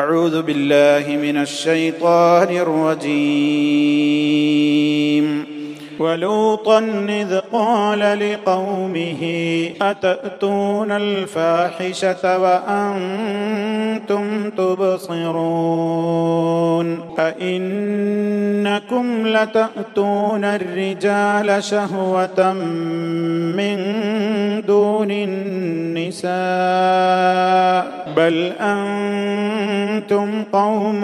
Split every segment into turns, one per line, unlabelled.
أعوذ بالله من الشيطان الرجيم ولوطا إذ قال لقومه أتأتون الفاحشة وأنتم تبصرون أئنكم لتأتون الرجال شهوة من دون النساء بل أنتم قوم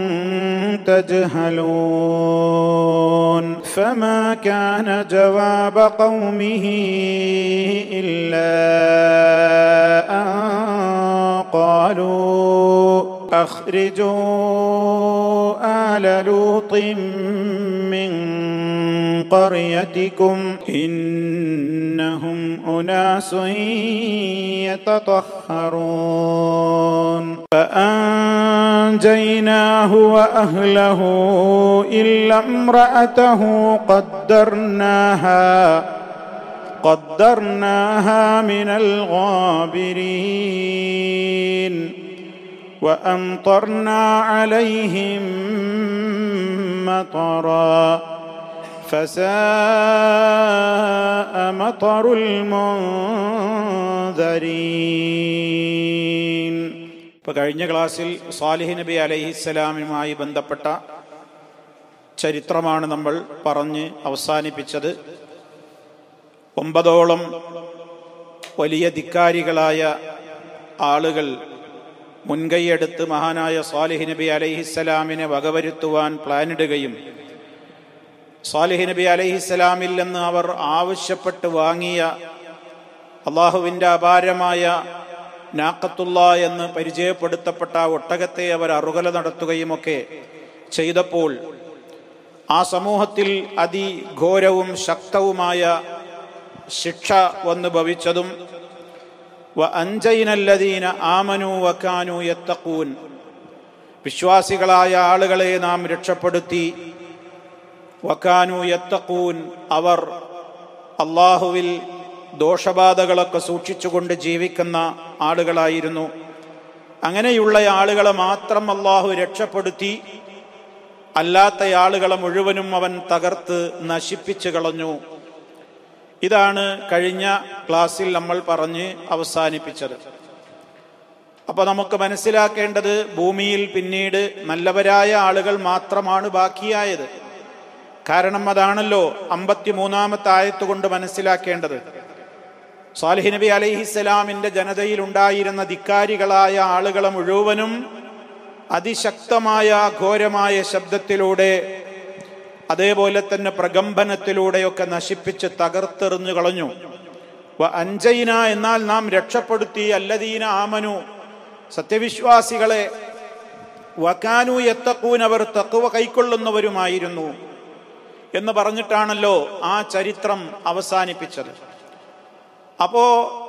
تجهلون فما كان جواب قومه إلا أن قالوا أخرجوا آل لوط من قريتكم إنهم أناس يتطهرون فأنجيناه وأهله إلا امرأته قدرناها قدرناها من الغابرين وأمطرنا عليهم مطرا فساء مطر المنذرين ഇപ്പോൾ കഴിഞ്ഞ ക്ലാസ്സിൽ സാലിഹ് നബി അലൈഹിസ്സലാമുമായി ബന്ധപ്പെട്ട ചരിത്രമാണ് നമ്മൾ പറഞ്ഞ് അവസാനിപ്പിച്ചത് ഒമ്പതോളം വലിയ ധിക്കാരികളായ ആളുകൾ മുൻകൈയെടുത്ത് മഹാനായ സാലിഹ് നബി അലൈഹിസ്സലാമിനെ വകവരുത്തുവാൻ പ്ലാനിടുകയും സാലിഹ് നബി അലൈഹിസ്സലാമിൽ നിന്ന് അവർ ആവശ്യപ്പെട്ട് വാങ്ങിയ അള്ളാഹുവിൻ്റെ അപാരമായ നാക്കത്തുള്ള എന്ന് പരിചയപ്പെടുത്തപ്പെട്ട ഒട്ടകത്തെ അവർ അറുകല നടത്തുകയുമൊക്കെ ചെയ്തപ്പോൾ ആ സമൂഹത്തിൽ അതിഘോരവും ശക്തവുമായ ശിക്ഷ വന്ന് ഭവിച്ചതും വ അഞ്ചൈനല്ലദീന ആമനു വക്കാനു യത്തക്കൂൻ വിശ്വാസികളായ ആളുകളെ നാം രക്ഷപ്പെടുത്തി വക്കാനു യത്തക്കൂൻ അവർ അള്ളാഹുവിൽ ദോഷബാധകളൊക്കെ സൂക്ഷിച്ചുകൊണ്ട് ജീവിക്കുന്ന ആളുകളായിരുന്നു അങ്ങനെയുള്ള ആളുകളെ മാത്രം അള്ളാഹു രക്ഷപ്പെടുത്തി അല്ലാത്ത ആളുകളെ മുഴുവനും അവൻ തകർത്ത് നശിപ്പിച്ചു കളഞ്ഞു ഇതാണ് കഴിഞ്ഞ ക്ലാസ്സിൽ നമ്മൾ പറഞ്ഞ് അവസാനിപ്പിച്ചത് അപ്പൊ നമുക്ക് മനസ്സിലാക്കേണ്ടത് ഭൂമിയിൽ പിന്നീട് നല്ലവരായ ആളുകൾ മാത്രമാണ് ബാക്കിയായത് കാരണം അതാണല്ലോ അമ്പത്തിമൂന്നാമത്തെ ആയത്ത് കൊണ്ട് മനസ്സിലാക്കേണ്ടത് സാലിഹ് നബി അലൈഹിസ്സലാമിന്റെ ജനതയിൽ ഉണ്ടായിരുന്ന ധിക്കാരികളായ ആളുകളെ മുഴുവനും അതിശക്തമായ ഘോരമായ ശബ്ദത്തിലൂടെ അതേപോലെ തന്നെ പ്രകമ്പനത്തിലൂടെയൊക്കെ നശിപ്പിച്ച് തകർത്തെറിഞ്ഞു കളഞ്ഞു അഞ്ചൈന എന്നാൽ നാം രക്ഷപ്പെടുത്തി അല്ലദീന ആമനു സത്യവിശ്വാസികളെ വക്കാനു എത്തക്കൂൻ അവർ തക്കുവ കൈക്കൊള്ളുന്നവരുമായിരുന്നു എന്ന് പറഞ്ഞിട്ടാണല്ലോ ആ ചരിത്രം അവസാനിപ്പിച്ചത് അപ്പോ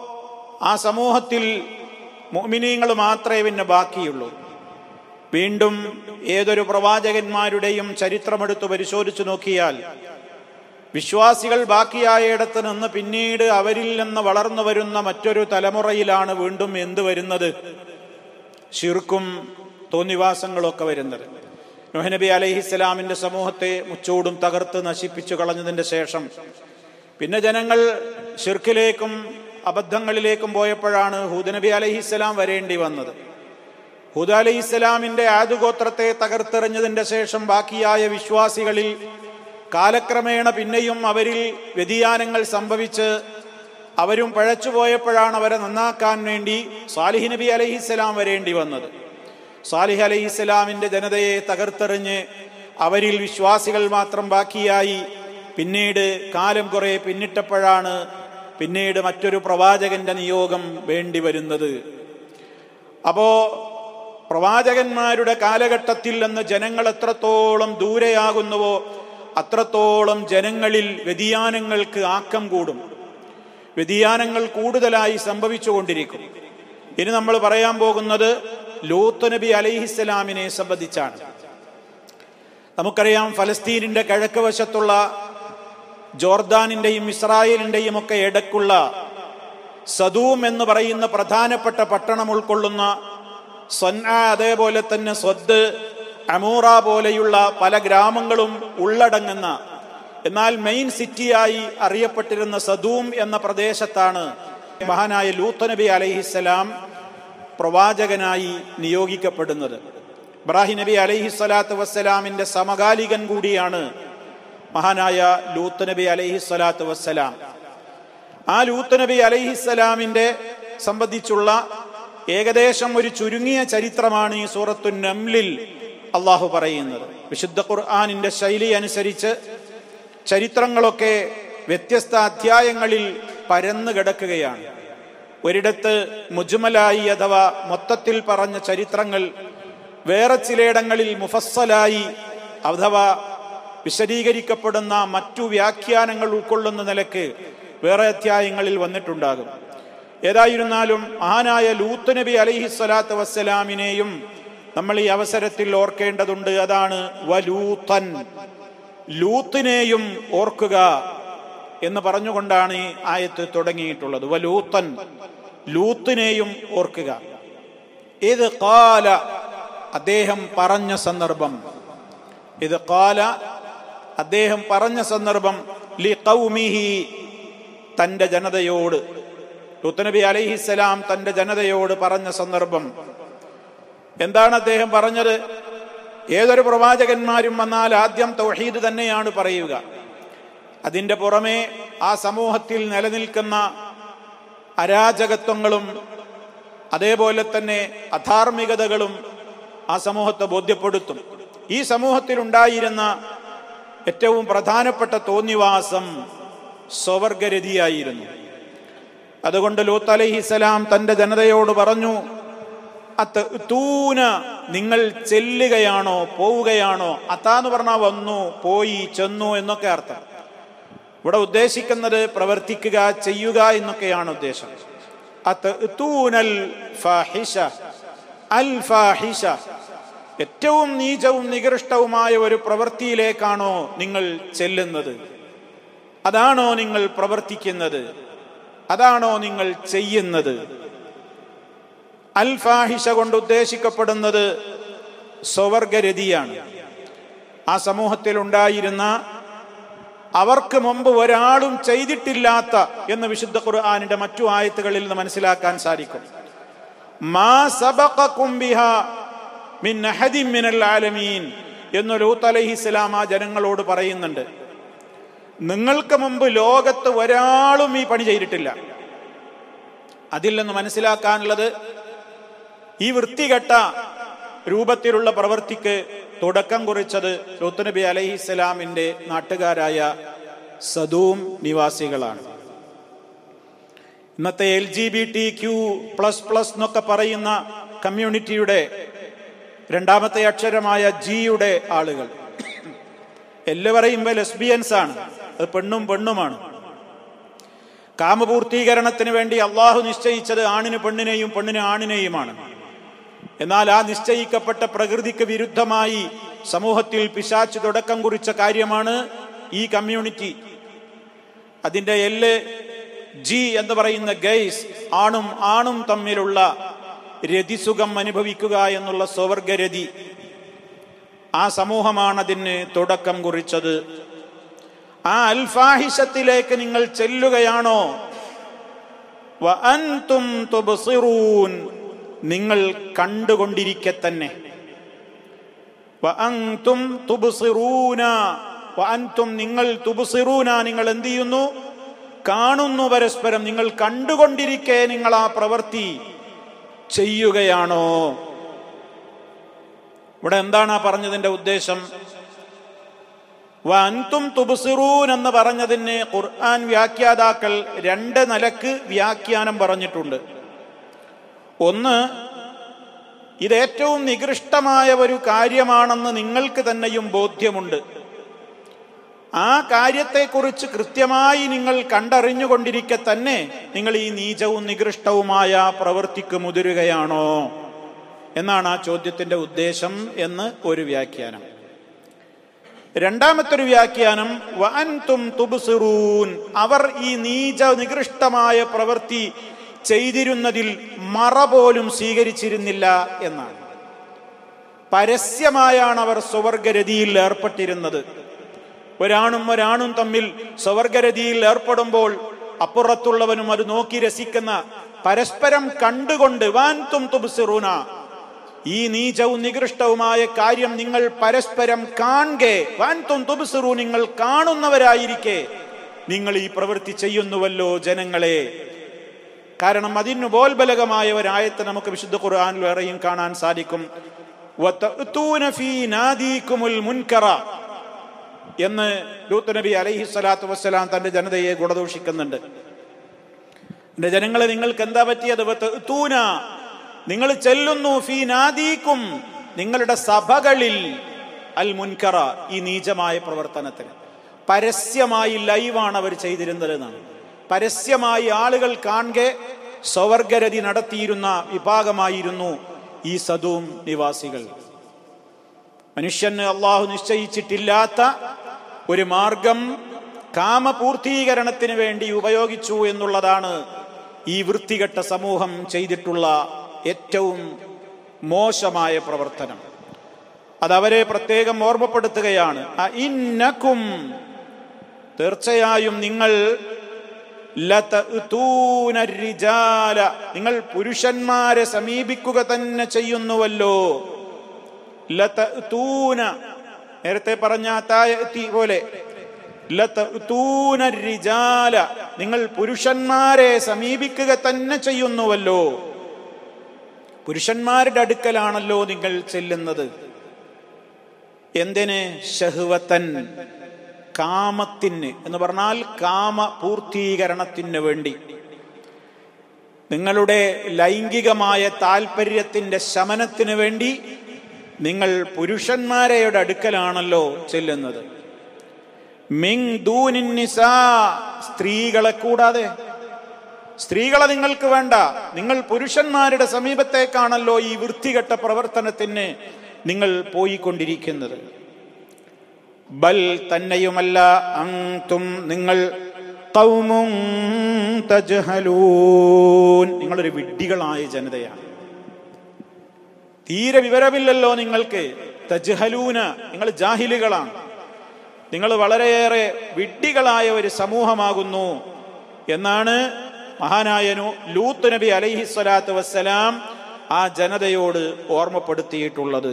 ആ സമൂഹത്തിൽ മോമിനീങ്ങൾ മാത്രമേ പിന്നെ ബാക്കിയുള്ളൂ വീണ്ടും ഏതൊരു പ്രവാചകന്മാരുടെയും ചരിത്രമെടുത്ത് പരിശോധിച്ചു നോക്കിയാൽ വിശ്വാസികൾ ബാക്കിയായിടത്ത് നിന്ന് പിന്നീട് അവരിൽ നിന്ന് വളർന്നു വരുന്ന മറ്റൊരു തലമുറയിലാണ് വീണ്ടും എന്ത് വരുന്നത് ശിർക്കും തോന്നിവാസങ്ങളൊക്കെ വരുന്നത് നൊഹനബി അലഹിസ്സലാമിന്റെ സമൂഹത്തെ മുച്ചൂടും തകർത്ത് നശിപ്പിച്ചു കളഞ്ഞതിന്റെ ശേഷം പിന്നെ ജനങ്ങൾ ഷിർക്കിലേക്കും അബദ്ധങ്ങളിലേക്കും പോയപ്പോഴാണ് ഹൂദനബി അലഹിസ്സലാം വരേണ്ടി വന്നത് ഹുദ അലൈഹി ഇസ്ലാമിന്റെ ആദുഗോത്രത്തെ തകർത്തെറിഞ്ഞതിന്റെ ശേഷം ബാക്കിയായ വിശ്വാസികളിൽ കാലക്രമേണ പിന്നെയും അവരിൽ വ്യതിയാനങ്ങൾ സംഭവിച്ച് അവരും പഴച്ചുപോയപ്പോഴാണ് അവരെ നന്നാക്കാൻ വേണ്ടി സാലിഹ് നബി അലൈഹിസ്സലാം വരേണ്ടി വന്നത് സാലിഹ് അലൈഹിസ്സലാമിന്റെ ജനതയെ തകർത്തെറിഞ്ഞ് അവരിൽ വിശ്വാസികൾ മാത്രം ബാക്കിയായി പിന്നീട് കാലം കുറെ പിന്നിട്ടപ്പോഴാണ് പിന്നീട് മറ്റൊരു പ്രവാചകന്റെ നിയോഗം വേണ്ടി വരുന്നത് അപ്പോ പ്രവാചകന്മാരുടെ കാലഘട്ടത്തിൽ നിന്ന് ജനങ്ങൾ എത്രത്തോളം ദൂരെയാകുന്നുവോ അത്രത്തോളം ജനങ്ങളിൽ വ്യതിയാനങ്ങൾക്ക് ആക്കം കൂടും വ്യതിയാനങ്ങൾ കൂടുതലായി സംഭവിച്ചുകൊണ്ടിരിക്കും ഇനി നമ്മൾ പറയാൻ പോകുന്നത് ലൂത്ത് നബി അലൈഹിസ്സലാമിനെ സംബന്ധിച്ചാണ് നമുക്കറിയാം ഫലസ്തീനിന്റെ കിഴക്ക് വശത്തുള്ള ജോർദാനിന്റെയും ഇസ്രായേലിന്റെയും ഒക്കെ ഇടക്കുള്ള സദൂം എന്ന് പറയുന്ന പ്രധാനപ്പെട്ട പട്ടണം ഉൾക്കൊള്ളുന്ന സൊന്ന അതേപോലെ തന്നെ സ്വദ് അമൂറ പോലെയുള്ള പല ഗ്രാമങ്ങളും ഉള്ളടങ്ങുന്ന എന്നാൽ മെയിൻ സിറ്റിയായി അറിയപ്പെട്ടിരുന്ന സദൂം എന്ന പ്രദേശത്താണ് മഹാനായ ലൂത്ത് നബി അലൈഹിസ്സലാം പ്രവാചകനായി നിയോഗിക്കപ്പെടുന്നത് ഇബ്രാഹിം നബി അലൈഹി സ്വലാത്തു വസ്സലാമിന്റെ സമകാലികൻ കൂടിയാണ് മഹാനായ ലൂത്ത് നബി അലൈഹി സ്വലാത്തു വസ്സലാം ആ ലൂത്ത് നബി അലൈഹിസ്സലാമിന്റെ സംബന്ധിച്ചുള്ള ഏകദേശം ഒരു ചുരുങ്ങിയ ചരിത്രമാണ് ഈ സൂറത്തു നംലിൽ അള്ളാഹു പറയുന്നത് വിശുദ്ധ ഖുർആാനിന്റെ ശൈലി അനുസരിച്ച് ചരിത്രങ്ങളൊക്കെ വ്യത്യസ്ത അധ്യായങ്ങളിൽ പരന്നു കിടക്കുകയാണ് ഒരിടത്ത് മുജ്മലായി അഥവാ മൊത്തത്തിൽ പറഞ്ഞ ചരിത്രങ്ങൾ വേറെ ചിലയിടങ്ങളിൽ മുഫസ്സലായി അഥവാ വിശദീകരിക്കപ്പെടുന്ന മറ്റു വ്യാഖ്യാനങ്ങൾ ഉൾക്കൊള്ളുന്ന നിലക്ക് വേറെ അധ്യായങ്ങളിൽ വന്നിട്ടുണ്ടാകും ഏതായിരുന്നാലും മഹാനായ ലൂത്ത് നബി അലൈഹി സ്വലാത്തു വസ്സലാമിനെയും നമ്മൾ ഈ അവസരത്തിൽ ഓർക്കേണ്ടതുണ്ട് അതാണ് വലൂത്തൻ ലൂത്തിനെയും ഓർക്കുക എന്ന് പറഞ്ഞുകൊണ്ടാണ് ഈ ആയത്ത് തുടങ്ങിയിട്ടുള്ളത് വലൂത്തൻ ലൂത്തിനെയും ഓർക്കുക ഇത് കാല അദ്ദേഹം പറഞ്ഞ സന്ദർഭം ഇത് കാല അദ്ദേഹം പറഞ്ഞ സന്ദർഭം ലി കൗമിഹി തന്റെ ജനതയോട് ലൂത്തനബി അലൈഹിസ്സലാം തന്റെ ജനതയോട് പറഞ്ഞ സന്ദർഭം എന്താണ് അദ്ദേഹം പറഞ്ഞത് ഏതൊരു പ്രവാചകന്മാരും വന്നാൽ ആദ്യം തൗഹീദ് തന്നെയാണ് പറയുക അതിന്റെ പുറമെ ആ സമൂഹത്തിൽ നിലനിൽക്കുന്ന അരാജകത്വങ്ങളും അതേപോലെ തന്നെ അധാർമികതകളും ആ സമൂഹത്തെ ബോധ്യപ്പെടുത്തും ഈ സമൂഹത്തിൽ ഉണ്ടായിരുന്ന ഏറ്റവും പ്രധാനപ്പെട്ട തോന്നിവാസം സ്വവർഗരതിയായിരുന്നു അതുകൊണ്ട് ലൂത്ത് അലഹിസലാം തന്റെ ജനതയോട് പറഞ്ഞു തൂന നിങ്ങൾ ചെല്ലുകയാണോ പോവുകയാണോ അത്താന്ന് പറഞ്ഞാൽ വന്നു പോയി ചെന്നു എന്നൊക്കെ അർത്ഥം ഇവിടെ ഉദ്ദേശിക്കുന്നത് പ്രവർത്തിക്കുക ചെയ്യുക എന്നൊക്കെയാണ് ഉദ്ദേശം അത്തൂനൽ ഫാഹിഷ അൽ ഫാഹിഷ ഏറ്റവും നീചവും നികൃഷ്ടവുമായ ഒരു പ്രവൃത്തിയിലേക്കാണോ നിങ്ങൾ ചെല്ലുന്നത് അതാണോ നിങ്ങൾ പ്രവർത്തിക്കുന്നത് അതാണോ നിങ്ങൾ ചെയ്യുന്നത് അൽ ഫാഹിഷ കൊണ്ട് ഉദ്ദേശിക്കപ്പെടുന്നത് സ്വവർഗരതിയാണ് ആ സമൂഹത്തിൽ ഉണ്ടായിരുന്ന അവർക്ക് മുമ്പ് ഒരാളും ചെയ്തിട്ടില്ലാത്ത എന്ന് വിശുദ്ധ ഖുർആാനിന്റെ മറ്റു ആയത്തുകളിൽ നിന്ന് മനസ്സിലാക്കാൻ സാധിക്കും മാ സബഖക്കും ബിഹാ മിൻ അഹദിൻ മിനൽ ആലമീൻ എന്ന് ലൂത്ത് അലൈഹിസ്സലാം ആ ജനങ്ങളോട് പറയുന്നുണ്ട് നിങ്ങൾക്ക് മുമ്പ് ലോകത്ത് ഒരാളും ഈ പണി ചെയ്തിട്ടില്ല അതിൽ നിന്ന് മനസ്സിലാക്കാനുള്ളത് ഈ വൃത്തികെട്ട രൂപത്തിലുള്ള പ്രവൃത്തിക്ക് തുടക്കം കുറിച്ചത് ലൂത്ത് നബി അലൈഹിസ്സലാമിന്റെ നാട്ടുകാരായ സദൂം നിവാസികളാണ് ഇന്നത്തെ L G B T Q plus plus എന്നൊക്കെ പറയുന്ന കമ്മ്യൂണിറ്റിയുടെ രണ്ടാമത്തെ അക്ഷരമായ ജിയുടെ ആളുകൾ എല്ല് പറയുമ്പോൾ ലെസ്ബിയൻസ് ആണ് അത് പെണ്ണും പെണ്ണുമാണ് കാമപൂർത്തീകരണത്തിന് വേണ്ടി അള്ളാഹു നിശ്ചയിച്ചത് ആണിന് പെണ്ണിനെയും പെണ്ണിന് ആണിനെയുമാണ് എന്നാൽ ആ നിശ്ചയിക്കപ്പെട്ട പ്രകൃതിക്ക് വിരുദ്ധമായി സമൂഹത്തിൽ പിശാച്ച് തുടക്കം കുറിച്ച കാര്യമാണ് ഈ കമ്മ്യൂണിറ്റി അതിന്റെ എല്ല് ജി എന്ന് പറയുന്ന ഗൈസ് ആണും ആണും തമ്മിലുള്ള രതിസുഖം അനുഭവിക്കുക എന്നുള്ള സ്വവർഗരതി ആ സമൂഹമാണ് അതിന് തുടക്കം കുറിച്ചത് ആ അൽഫാഹിഷത്തിലേക്ക് നിങ്ങൾ ചെല്ലുകയാണോ വ അൻതും തുബ്സിറൂൻ നിങ്ങൾ കണ്ടുകൊണ്ടിരിക്കെ തന്നെ വ അൻതും തുബ്സിറൂന വ അൻതും നിങ്ങൾ തുബ്സിറൂന നിങ്ങൾ എന്ത് ചെയ്യുന്നു കാണുന്നു പരസ്പരം നിങ്ങൾ കണ്ടുകൊണ്ടിരിക്കെ നിങ്ങൾ ആ പ്രവൃത്തി ചെയ്യുകയാണോ ഇവിടെ എന്താണ് ആ പറഞ്ഞതിന്റെ ഉദ്ദേശം വൻതും തുബസിറൂൻ എന്ന് പറഞ്ഞതിന് ഖുർആൻ വ്യാഖ്യാതാക്കൾ രണ്ട് നിലക്ക് വ്യാഖ്യാനം പറഞ്ഞിട്ടുണ്ട് ഒന്ന് ഇത് ഏറ്റവും നികൃഷ്ടമായ ഒരു കാര്യമാണെന്ന് നിങ്ങൾക്ക് തന്നെയും ബോധ്യമുണ്ട് ആ കാര്യത്തെക്കുറിച്ച് കൃത്യമായി നിങ്ങൾ കണ്ടറിഞ്ഞുകൊണ്ടിരിക്കെ തന്നെ നിങ്ങൾ ഈ നീചവും നികൃഷ്ടവുമായ പ്രവൃത്തിക്ക് മുതിരുകയാണോ എന്നാണ് ആ ചോദ്യത്തിന്റെ ഉദ്ദേശം എന്ന് ഒരു വ്യാഖ്യാനം രണ്ടാമത്തെ ഒരു വ്യാഖ്യാനം വഅൻതും തുബ്സിറൂൻ അവർ ഈ നീച നികൃഷ്ടമായ പ്രവൃത്തി ചെയ്തിരുന്നതിൽ മറ പോലും സ്വീകരിച്ചിരുന്നില്ല എന്നാണ് പരസ്യമായാണ് അവർ സ്വവർഗരതിയിൽ ഏർപ്പെട്ടിരുന്നത് ഒരാണും ഒരാണും തമ്മിൽ സ്വവർഗരതിയിൽ ഏർപ്പെടുമ്പോൾ അപ്പുറത്തുള്ളവനും അത് നോക്കി രസിക്കുന്ന പരസ്പരം കണ്ടുകൊണ്ട് വാൻ തും തുബ്സിറൂന ഈ നീചവും നികൃഷ്ടവുമായ കാര്യം നിങ്ങൾ പരസ്പരം കാണെ വാൻ തും തുബ്സിറൂ നിങ്ങൾ കാണുന്നവരായിരിക്കെ നിങ്ങൾ ഈ പ്രവൃത്തി ചെയ്യുന്നുവല്ലോ ജനങ്ങളെ കാരണം അതിന് ബോൽബലകമായ ഒരായത്ത് നമുക്ക് വിശുദ്ധ ഖുർആനിൽ വേറെയും കാണാൻ സാധിക്കും വതഅ്തൂന ഫീ നാദീകുമുൽ മുൻകറ എന്ന് ലൂത്ത് നബി അലൈഹി സ്വലാത്തു വസ്സലാം തന്റെ ജനതയെ ഗുണദോഷിക്കുന്നുണ്ട് എന്റെ ജനങ്ങളെ നിങ്ങൾക്ക് എന്താ പറ്റിയത് വതഅ്തൂന നിങ്ങൾ ചെല്ലുന്നു ഫീ നാദീക്കും നിങ്ങളുടെ സഭകളിൽ അൽ മുൻകറ ഈ നീചമായ പ്രവർത്തനത്തിന് പരസ്യമായി ലൈവാണ് അവർ ചെയ്തിരുന്നത് എന്നാണ് പരസ്യമായി ആളുകൾ കാണെ സ്വവർഗരതി നടത്തിയിരുന്ന വിഭാഗമായിരുന്നു ഈ സദൂം നിവാസികൾ മനുഷ്യന് അള്ളാഹു നിശ്ചയിച്ചിട്ടില്ലാത്ത ഒരു മാർഗം കാമപൂർത്തീകരണത്തിന് വേണ്ടി ഉപയോഗിച്ചു എന്നുള്ളതാണ് ഈ വൃത്തികെട്ട സമൂഹം ചെയ്തിട്ടുള്ള ഏറ്റവും മോശമായ പ്രവർത്തനം അതവരെ പ്രത്യേകം ഓർമ്മപ്പെടുത്തുകയാണ് ഇന്നക്കും തീർച്ചയായും നിങ്ങൾ ലതഅ്തൂന الرجال നിങ്ങൾ പുരുഷന്മാരെ സമീപിക്കുക തന്നെ ചെയ്യുന്നുവല്ലോ ലതഅ്തൂന നേരത്തെ പറഞ്ഞ തായത്തി പോലെ ലതഅ്തൂന الرجال നിങ്ങൾ പുരുഷന്മാരെ സമീപിക്കുക തന്നെ ചെയ്യുന്നുവല്ലോ പുരുഷന്മാരുടെ അടുക്കലാണല്ലോ നിങ്ങൾ ചെല്ലുന്നത് എന്തിന് ഷഹുവത്തൻ കാമത്തിന് എന്ന് പറഞ്ഞാൽ കാമ പൂർത്തീകരണത്തിന് വേണ്ടി നിങ്ങളുടെ ലൈംഗികമായ താല്പര്യത്തിന്റെ ശമനത്തിന് വേണ്ടി നിങ്ങൾ പുരുഷന്മാരെയുടെ അടുക്കലാണല്ലോ ചെല്ലുന്നത് മിങ് ദൂനിന്നിസാ സ്ത്രീകളെ കൂടാതെ സ്ത്രീകളെ നിങ്ങൾക്ക് വേണ്ട നിങ്ങൾ പുരുഷന്മാരുടെ സമീപത്തേക്കാണല്ലോ ഈ വൃത്തികെട്ട പ്രവർത്തനത്തിന് നിങ്ങൾ പോയിക്കൊണ്ടിരിക്കുന്നത് ബൽ തന്നെയുമല്ല അങ്തും നിങ്ങൾ ഖൗമും തജ്ഹലൂൻ നിങ്ങളൊരു വിഡ്ഢികളായ ജനതയാണ് തീരെ വിവരമില്ലല്ലോ നിങ്ങൾക്ക് തജ്ഹലൂന നിങ്ങൾ ജാഹിലുകളാണ് നിങ്ങൾ വളരെയേറെ വിഡ്ഢികളായ ഒരു സമൂഹമാകുന്നു എന്നാണ് മഹാനായ നൂ- ലൂത്ത് നബി അലൈഹി സ്വലാത്തു വസ്സലാം ആ ജനതയോട് ഓർമ്മപ്പെടുത്തിയിട്ടുള്ളത്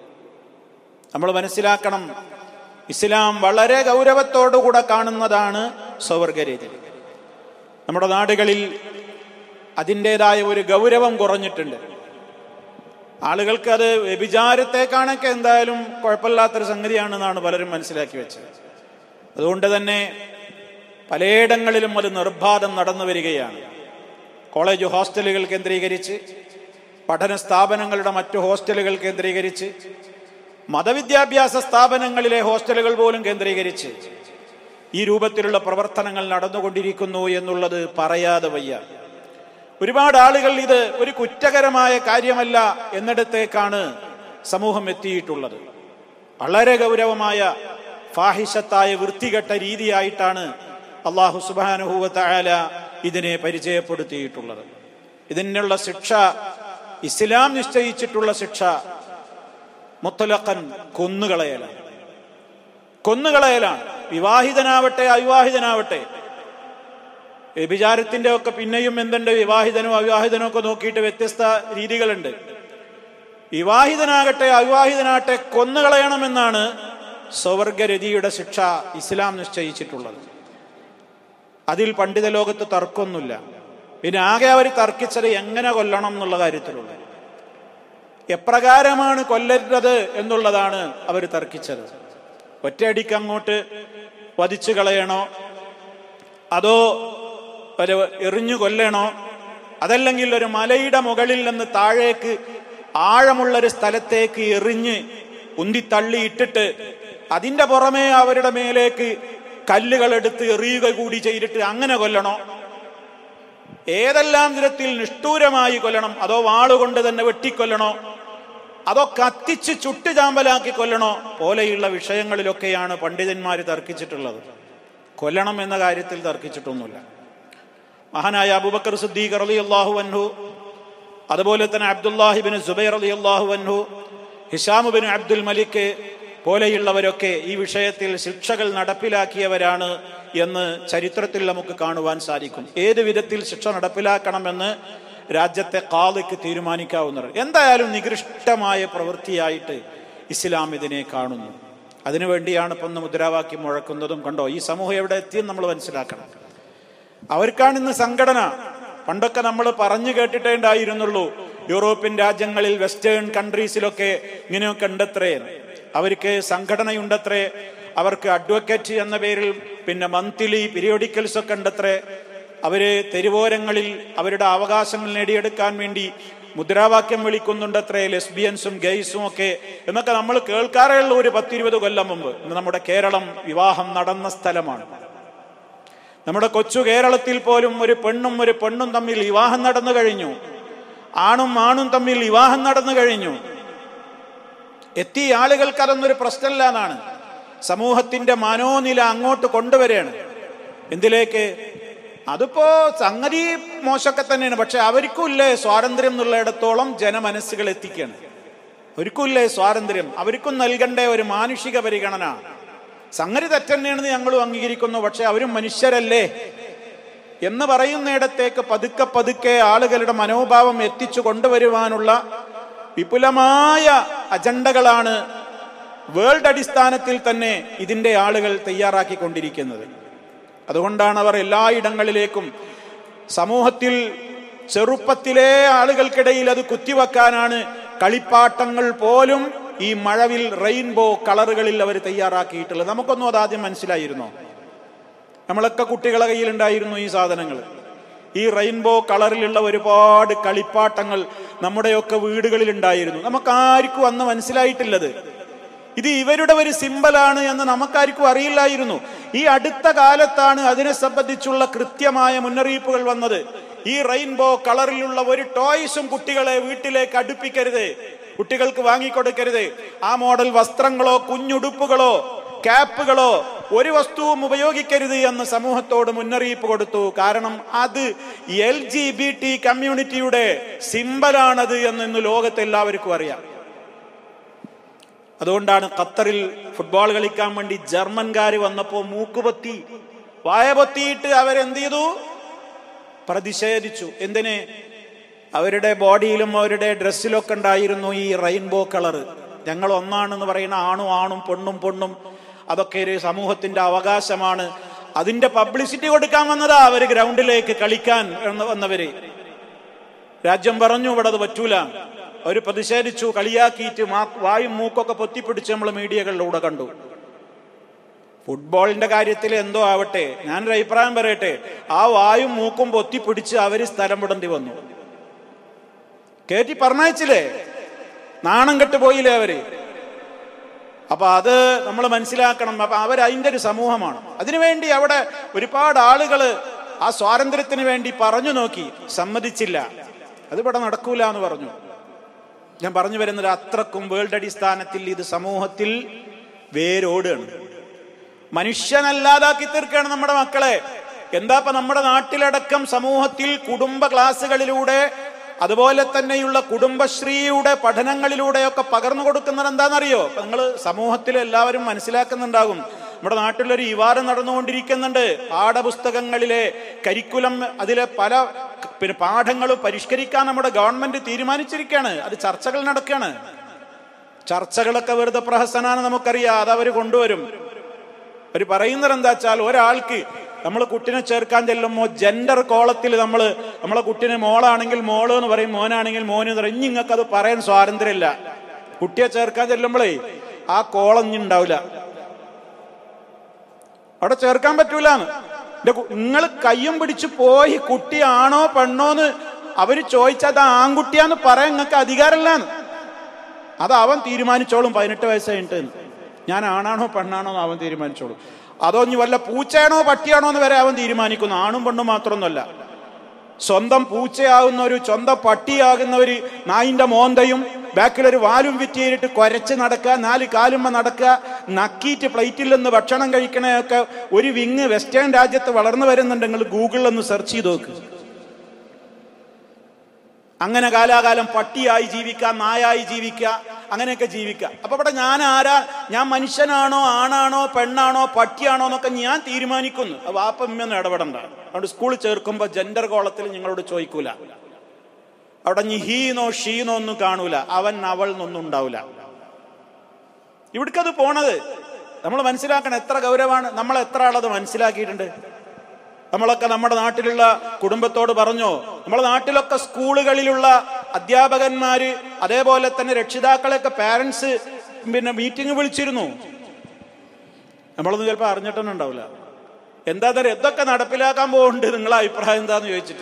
നമ്മൾ മനസ്സിലാക്കണം ഇസ്ലാം വളരെ ഗൗരവത്തോടുകൂടെ കാണുന്നതാണ് സ്വവർഗരീതി നമ്മുടെ നാടുകളിൽ അതിൻ്റെതായ ഒരു ഗൗരവം കുറഞ്ഞിട്ടുണ്ട് ആളുകൾക്ക് അത് വ്യഭിചാരത്തെക്കാണൊക്കെ എന്തായാലും കുഴപ്പമില്ലാത്തൊരു സംഗതിയാണെന്നാണ് പലരും മനസ്സിലാക്കി വെച്ചത് അതുകൊണ്ട് തന്നെ പലയിടങ്ങളിലും അത് നിർബാധം നടന്നു വരികയാണ് കോളേജ് ഹോസ്റ്റലുകൾ കേന്ദ്രീകരിച്ച് പഠന സ്ഥാപനങ്ങളുടെ മറ്റു ഹോസ്റ്റലുകൾ കേന്ദ്രീകരിച്ച് മതവിദ്യാഭ്യാസ സ്ഥാപനങ്ങളിലെ ഹോസ്റ്റലുകൾ പോലും കേന്ദ്രീകരിച്ച് ഈ രൂപത്തിലുള്ള പ്രവർത്തനങ്ങൾ നടന്നുകൊണ്ടിരിക്കുന്നു എന്നുള്ളത് പറയാതെ വയ്യ ഒരുപാട് ആളുകൾ ഇത് ഒരു കുറ്റകരമായ കാര്യമല്ല എന്നിടത്തേക്കാണ് സമൂഹം എത്തിയിട്ടുള്ളത് വളരെ ഗൗരവമായ ഫാഹിഷത്തായ വൃത്തികെട്ട രീതിയായിട്ടാണ് അള്ളാഹു സുബാനുഭൂവത്തായാല ഇതിനെ പരിചയപ്പെടുത്തിയിട്ടുള്ളത് ഇതിനുള്ള ശിക്ഷ ഇസ്ലാം നിശ്ചയിച്ചിട്ടുള്ള ശിക്ഷ മുത്തലക്കൻ കൊന്നുകളയലാണ് കൊന്നുകളയലാണ് വിവാഹിതനാവട്ടെ അവിവാഹിതനാവട്ടെ വ്യഭിചാരത്തിന്റെ ഒക്കെ പിന്നെയും എന്തുണ്ട് വിവാഹിതനോ അവിവാഹിതനോ ഒക്കെ നോക്കിയിട്ട് വ്യത്യസ്ത രീതികളുണ്ട് വിവാഹിതനാകട്ടെ അവിവാഹിതനാകട്ടെ കൊന്നുകളയണമെന്നാണ് സ്വവർഗരതിയുടെ ശിക്ഷ ഇസ്ലാം നിശ്ചയിച്ചിട്ടുള്ളത് അതിൽ പണ്ഡിത ലോകത്ത് തർക്കമൊന്നുമില്ല പിന്നെ ആകെ അവർ തർക്കിച്ചത് എങ്ങനെ കൊല്ലണം എന്നുള്ള കാര്യത്തിലുള്ള എപ്രകാരമാണ് കൊല്ലരുത് എന്നുള്ളതാണ് അവർ തർക്കിച്ചത് ഒറ്റയടിക്ക് അങ്ങോട്ട് വധിച്ചു കളയണോ അതോ ഒരു എറിഞ്ഞു കൊല്ലണോ അതല്ലെങ്കിൽ ഒരു മലയുടെ മുകളിൽ നിന്ന് താഴേക്ക് ആഴമുള്ളൊരു സ്ഥലത്തേക്ക് എറിഞ്ഞ് ഉന്തിത്തള്ളി ഇട്ടിട്ട് അതിന്റെ പുറമേ അവരുടെ മേലേക്ക് കല്ലുകൾ എടുത്ത് എറിയുക കൂടി ചെയ്തിട്ട് അങ്ങനെ കൊല്ലണോ ഏതെല്ലാം വിധത്തിൽ നിഷ്ഠൂരമായി കൊല്ലണം അതോ വാളുകൊണ്ട് തന്നെ വെട്ടിക്കൊല്ലണോ അതോ കത്തിച്ച് ചുട്ടുചാമ്പലാക്കി കൊല്ലണോ പോലെയുള്ള വിഷയങ്ങളിലൊക്കെയാണ് പണ്ഡിതന്മാർ തർക്കിച്ചിട്ടുള്ളത് കൊല്ലണം എന്ന കാര്യത്തിൽ തർക്കിച്ചിട്ടൊന്നുമില്ല മഹാനായ അബൂബക്കർ സിദ്ദീഖ് റലി അള്ളാഹു അൻഹു അതുപോലെ തന്നെ അബ്ദുല്ലാഹിബിൻ സുബൈർ അലി അള്ളാഹു അൻഹു ഹിഷാമുബിൻ അബ്ദുൽ മലിക് പോലെയുള്ളവരൊക്കെ ഈ വിഷയത്തിൽ ശിക്ഷകൾ നടപ്പിലാക്കിയവരാണ് എന്ന് ചരിത്രത്തിൽ നമുക്ക് കാണുവാൻ സാധിക്കും ഏത് വിധത്തിൽ ശിക്ഷ നടപ്പിലാക്കണമെന്ന് രാജ്യത്തെ കാളിക്ക് തീരുമാനിക്കാവുന്നത് എന്തായാലും നികൃഷ്ടമായ പ്രവൃത്തിയായിട്ട് ഇസ്ലാം ഇതിനെ കാണുന്നു അതിനുവേണ്ടിയാണ് ഇപ്പം ഒന്ന് മുദ്രാവാക്യം മുഴക്കുന്നതും കണ്ടോ ഈ സമൂഹം എവിടെ എത്തിയെന്ന് നമ്മൾ മനസ്സിലാക്കണം അവർക്കാണ് ഇന്ന് സംഘടന പണ്ടൊക്കെ നമ്മൾ പറഞ്ഞു കേട്ടിട്ടേ ഉണ്ടായിരുന്നുള്ളൂ യൂറോപ്യൻ രാജ്യങ്ങളിൽ വെസ്റ്റേൺ കൺട്രീസിലൊക്കെ ഇങ്ങനെയൊക്കെ ഉണ്ടത്രേ അവർക്ക് സംഘടനയുണ്ടത്രേ അവർക്ക് അഡ്വക്കേറ്റ് എന്ന പേരിൽ പിന്നെ മന്ത്ലി പീരിയോഡിക്കൽസ് ഒക്കെ ഉണ്ടത്രേ അവര് തെരുവോരങ്ങളിൽ അവരുടെ അവകാശങ്ങൾ നേടിയെടുക്കാൻ വേണ്ടി മുദ്രാവാക്യം വിളിക്കുന്നുണ്ടത്രേ ലെസ്ബിയൻസും ഗെയ്സും ഒക്കെ എന്നൊക്കെ നമ്മൾ കേൾക്കാറേ ഉള്ളൂ ഒരു പത്തിരുപത് കൊല്ലം മുമ്പ് ഇന്ന് നമ്മുടെ കേരളം വിവാഹം നടന്ന സ്ഥലമാണ് നമ്മുടെ കൊച്ചു കേരളത്തിൽ പോലും ഒരു പെണ്ണും ഒരു പെണ്ണും തമ്മിൽ വിവാഹം നടന്നു കഴിഞ്ഞു ആണും ആണും തമ്മിൽ വിവാഹം നടന്നു കഴിഞ്ഞു എത്തി ആളുകൾക്ക് അതൊന്നൊരു പ്രശ്നമല്ല എന്നാണ് സമൂഹത്തിന്റെ മനോനില അങ്ങോട്ട് കൊണ്ടുവരികയാണ് എന്തിലേക്ക് അതിപ്പോ സംഗതി മോശമൊക്കെ തന്നെയാണ് പക്ഷെ അവർക്കും ഇല്ലേ സ്വാതന്ത്ര്യം എന്നുള്ളിടത്തോളം ജനമനസ്സുകൾ എത്തിക്കുകയാണ് അവർക്കും ഇല്ലേ സ്വാതന്ത്ര്യം അവർക്കും നൽകേണ്ട ഒരു മാനുഷിക പരിഗണന സംഗതി തെറ്റന്നെയാണെന്ന് ഞങ്ങളും അംഗീകരിക്കുന്നു പക്ഷെ അവരും മനുഷ്യരല്ലേ എന്ന് പറയുന്നിടത്തേക്ക് പതുക്കെ പതുക്കെ ആളുകളുടെ മനോഭാവം എത്തിച്ചു കൊണ്ടുവരുവാനുള്ള വിപുലമായ അജണ്ടകളാണ് വേൾഡ് അടിസ്ഥാനത്തിൽ തന്നെ ഇതിന്റെ ആളുകൾ തയ്യാറാക്കിക്കൊണ്ടിരിക്കുന്നത് അതുകൊണ്ടാണ് അവർ എല്ലായിടങ്ങളിലേക്കും സമൂഹത്തിൽ ചെറുപ്പത്തിലെ ആളുകൾക്കിടയിൽ അത് കുത്തിവെക്കാനാണ് കളിപ്പാട്ടങ്ങൾ പോലും ഈ മഴവിൽ റെയിൻബോ കളറുകളിൽ അവർ തയ്യാറാക്കിയിട്ടുള്ളത് നമുക്കൊന്നും അത് ആദ്യം മനസ്സിലായിരുന്നോ നമ്മളൊക്കെ കുട്ടികളെ കയ്യിലുണ്ടായിരുന്നു ഈ സാധനങ്ങൾ ഈ റെയിൻബോ കളറിലുള്ള ഒരുപാട് കളിപ്പാട്ടങ്ങൾ നമ്മുടെയൊക്കെ വീടുകളിൽ ഉണ്ടായിരുന്നു നമുക്കാർക്കും അന്ന് മനസ്സിലായിട്ടില്ലത് ഇത് ഇവരുടെ ഒരു സിമ്പലാണ് എന്ന് നമുക്കാർക്കും അറിയില്ലായിരുന്നു ഈ അടുത്ത കാലത്താണ് അതിനെ സംബന്ധിച്ചുള്ള കൃത്യമായ മുന്നറിയിപ്പുകൾ വന്നത് ഈ റെയിൻബോ കളറിലുള്ള ഒരു ടോയ്സും കുട്ടികളെ വീട്ടിലേക്ക് അടുപ്പിക്കരുത് കുട്ടികൾക്ക് വാങ്ങിക്കൊടുക്കരുത് ആ മോഡൽ വസ്ത്രങ്ങളോ കുഞ്ഞുടുപ്പുകളോ ക്യാപ്പുകളോ ഒരു വസ്തുവും ഉപയോഗിക്കരുത് എന്ന് സമൂഹത്തോട് മുന്നറിയിപ്പ് കൊടുത്തു കാരണം അത് എൽ ജി ബി ടി കമ്മ്യൂണിറ്റിയുടെ സിമ്പലാണത് എന്ന് ഇന്ന് ലോകത്ത് എല്ലാവർക്കും അറിയാം അതുകൊണ്ടാണ് ഖത്തറിൽ ഫുട്ബോൾ കളിക്കാൻ വേണ്ടി ജർമ്മൻകാർ വന്നപ്പോ മൂക്കുപൊത്തി വായപൊത്തിയിട്ട് അവരെന്ത് ചെയ്തു പ്രതിഷേധിച്ചു എന്തിന് അവരുടെ ബോഡിയിലും അവരുടെ ഡ്രസ്സിലൊക്കെ ഉണ്ടായിരുന്നു ഈ റെയിൻബോ കളറ് ഞങ്ങൾ ഒന്നാണെന്ന് പറയുന്ന ആണും ആണും പെണ്ണും പെണ്ണും അതൊക്കെ ഒരു സമൂഹത്തിന്റെ അവകാശമാണ് അതിന്റെ പബ്ലിസിറ്റി കൊടുക്കാൻ വന്നതാ അവര് ഗ്രൗണ്ടിലേക്ക് കളിക്കാൻ എന്ന് വന്നവര് രാജ്യം പറഞ്ഞു ഇവിടെ അത് പറ്റൂല അവര് പ്രതിഷേധിച്ചു കളിയാക്കിയിട്ട് മാ- വായും മൂക്കൊക്കെ പൊത്തിപ്പിടിച്ച് നമ്മൾ മീഡിയകളിലൂടെ കണ്ടു ഫുട്ബോളിന്റെ കാര്യത്തിൽ എന്തോ ആവട്ടെ ഞാനൊരു അഭിപ്രായം പറയട്ടെ ആ വായും മൂക്കും പൊത്തിപ്പിടിച്ച് അവര് സ്ഥലം വിടേണ്ടി വന്നു കേറ്റി പറഞ്ഞയച്ചില്ലേ നാണം കെട്ട് പോയില്ലേ അവര് അപ്പൊ അത് നമ്മൾ മനസ്സിലാക്കണം അപ്പൊ അവർ അതിന്റെ ഒരു സമൂഹമാണ് അതിനുവേണ്ടി അവിടെ ഒരുപാട് ആളുകൾ ആ സ്വാതന്ത്ര്യത്തിന് വേണ്ടി പറഞ്ഞു നോക്കി സമ്മതിച്ചില്ല അത് ഇവിടെ നടക്കൂല എന്ന് പറഞ്ഞു ഞാൻ പറഞ്ഞു വരുന്നത് അത്രക്കും വേൾഡ് അടിസ്ഥാനത്തിൽ ഇത് സമൂഹത്തിൽ വേരോടുകയാണ് മനുഷ്യനല്ലാതാക്കി തീർക്കുകയാണ് നമ്മുടെ മക്കളെ എന്താ ഇപ്പൊ നമ്മുടെ നാട്ടിലടക്കം സമൂഹത്തിൽ കുടുംബ ക്ലാസ്സുകളിലൂടെ അതുപോലെ തന്നെയുള്ള കുടുംബശ്രീയുടെ പഠനങ്ങളിലൂടെയൊക്കെ പകർന്നു കൊടുക്കുന്നത് എന്താണെന്നറിയോ അപ്പൊ നിങ്ങൾ സമൂഹത്തിൽ എല്ലാവരും മനസ്സിലാക്കുന്നുണ്ടാകും നമ്മുടെ നാട്ടിലൊരു വിവാദം നടന്നുകൊണ്ടിരിക്കുന്നുണ്ട് പാഠപുസ്തകങ്ങളിലെ കരിക്കുലം അതിലെ പല പിന്നെ പാഠങ്ങൾ പരിഷ്കരിക്കാൻ നമ്മുടെ ഗവൺമെന്റ് തീരുമാനിച്ചിരിക്കുകയാണ് അത് ചർച്ചകൾ നടക്കുകയാണ് ചർച്ചകളൊക്കെ വെറുതെ പ്രഹസനാണ് നമുക്കറിയാം അത് അവർ കൊണ്ടുവരും അവർ പറയുന്നത് എന്താ വെച്ചാൽ ഒരാൾക്ക് നമ്മൾ കുട്ടിനെ ചേർക്കാൻ ചെല്ലുമ്പോൾ ജെൻഡർ കോളത്തിൽ നമ്മൾ നമ്മളെ കുട്ടിനെ മോളാണെങ്കിൽ മോള് എന്ന് പറയും മോനാണെങ്കിൽ മോന് എന്ന് പറയും ഇനി നിങ്ങൾക്ക് അത് പറയാൻ സ്വാതന്ത്ര്യമില്ല കുട്ടിയെ ചേർക്കാൻ ചെല്ലുമ്പോഴേ ആ കോളം ഇനി ഉണ്ടാവില്ല അവിടെ ചേർക്കാൻ പറ്റൂലെന്ന് നിങ്ങൾ കയ്യും പിടിച്ച് പോയി കുട്ടിയാണോ പെണ്ണോന്ന് അവര് ചോദിച്ചാൽ അത് ആൺകുട്ടിയാന്ന് പറയാൻ നിങ്ങൾക്ക് അധികാരമില്ലാന്ന് അത് അവൻ തീരുമാനിച്ചോളും പതിനെട്ട് വയസ്സ് കഴിഞ്ഞിട്ട് ഞാൻ ആണാണോ പെണ്ണാണോ എന്ന് അവൻ തീരുമാനിച്ചോളും അതോ ഇനി വല്ല പൂച്ചയാണോ പട്ടിയാണോ എന്ന് വരെ അവൻ തീരുമാനിക്കുന്നു ആണും പെണ്ണും മാത്രമൊന്നുമല്ല സ്വന്തം പൂച്ചയാകുന്നവര് സ്വന്തം പട്ടിയാകുന്നവര് നായിന്റെ മോന്തയും ബാക്കിലൊരു വാലും വിറ്റിയിട്ട് കുരച്ച് നടക്കുക നാല് കാലുമ്മ നടക്കുക നക്കീറ്റ് പ്ലേറ്റിൽ നിന്ന് ഭക്ഷണം കഴിക്കണയൊക്കെ ഒരു വിങ് വെസ്റ്റേൺ രാജ്യത്ത് വളർന്നു വരുന്നുണ്ടെങ്കിൽ ഗൂഗിളിൽ ഒന്ന് സെർച്ച് ചെയ്ത് നോക്ക് അങ്ങനെ കാലാകാലം പട്ടിയായി ജീവിക്കുക നായായി ജീവിക്കുക അങ്ങനെയൊക്കെ ജീവിക്കുക അപ്പൊ ഇവിടെ ഞാൻ ആരാ ഞാൻ മനുഷ്യനാണോ ആണാണോ പെണ്ണാണോ പട്ടിയാണോ എന്നൊക്കെ ഞാൻ തീരുമാനിക്കുന്നു വാപ്പ ഉമ്മയൊന്നും ഇടപെടണ്ട അതുകൊണ്ട് സ്കൂളിൽ ചേർക്കുമ്പോൾ ജെൻഡർ കോളത്തിൽ നിങ്ങളോട് ചോദിക്കൂല അവിടെ നീ ഹീനോ ഷീനോ ഒന്നും കാണൂല അവൻ അവൾ എന്നൊന്നും ഉണ്ടാവില്ല ഇവിടേക്കത് പോണത് നമ്മൾ മനസ്സിലാക്കണം എത്ര ഗൗരവമാണ് നമ്മൾ എത്ര ആളത് മനസ്സിലാക്കിയിട്ടുണ്ട് നമ്മളൊക്കെ നമ്മുടെ നാട്ടിലുള്ള കുടുംബത്തോട് പറഞ്ഞോ നമ്മുടെ നാട്ടിലൊക്കെ സ്കൂളുകളിലുള്ള അധ്യാപകന്മാര് അതേപോലെ തന്നെ രക്ഷിതാക്കളെയൊക്കെ പാരന്റ്സ് പിന്നെ മീറ്റിംഗ് വിളിച്ചിരുന്നു നമ്മളൊന്നും ചിലപ്പോൾ അറിഞ്ഞിട്ടൊന്നും ഉണ്ടാവില്ല എന്താ തരം എന്തൊക്കെ നടപ്പിലാക്കാൻ പോകുന്നുണ്ട് നിങ്ങളെ അഭിപ്രായം എന്താന്ന് ചോദിച്ചിട്ട്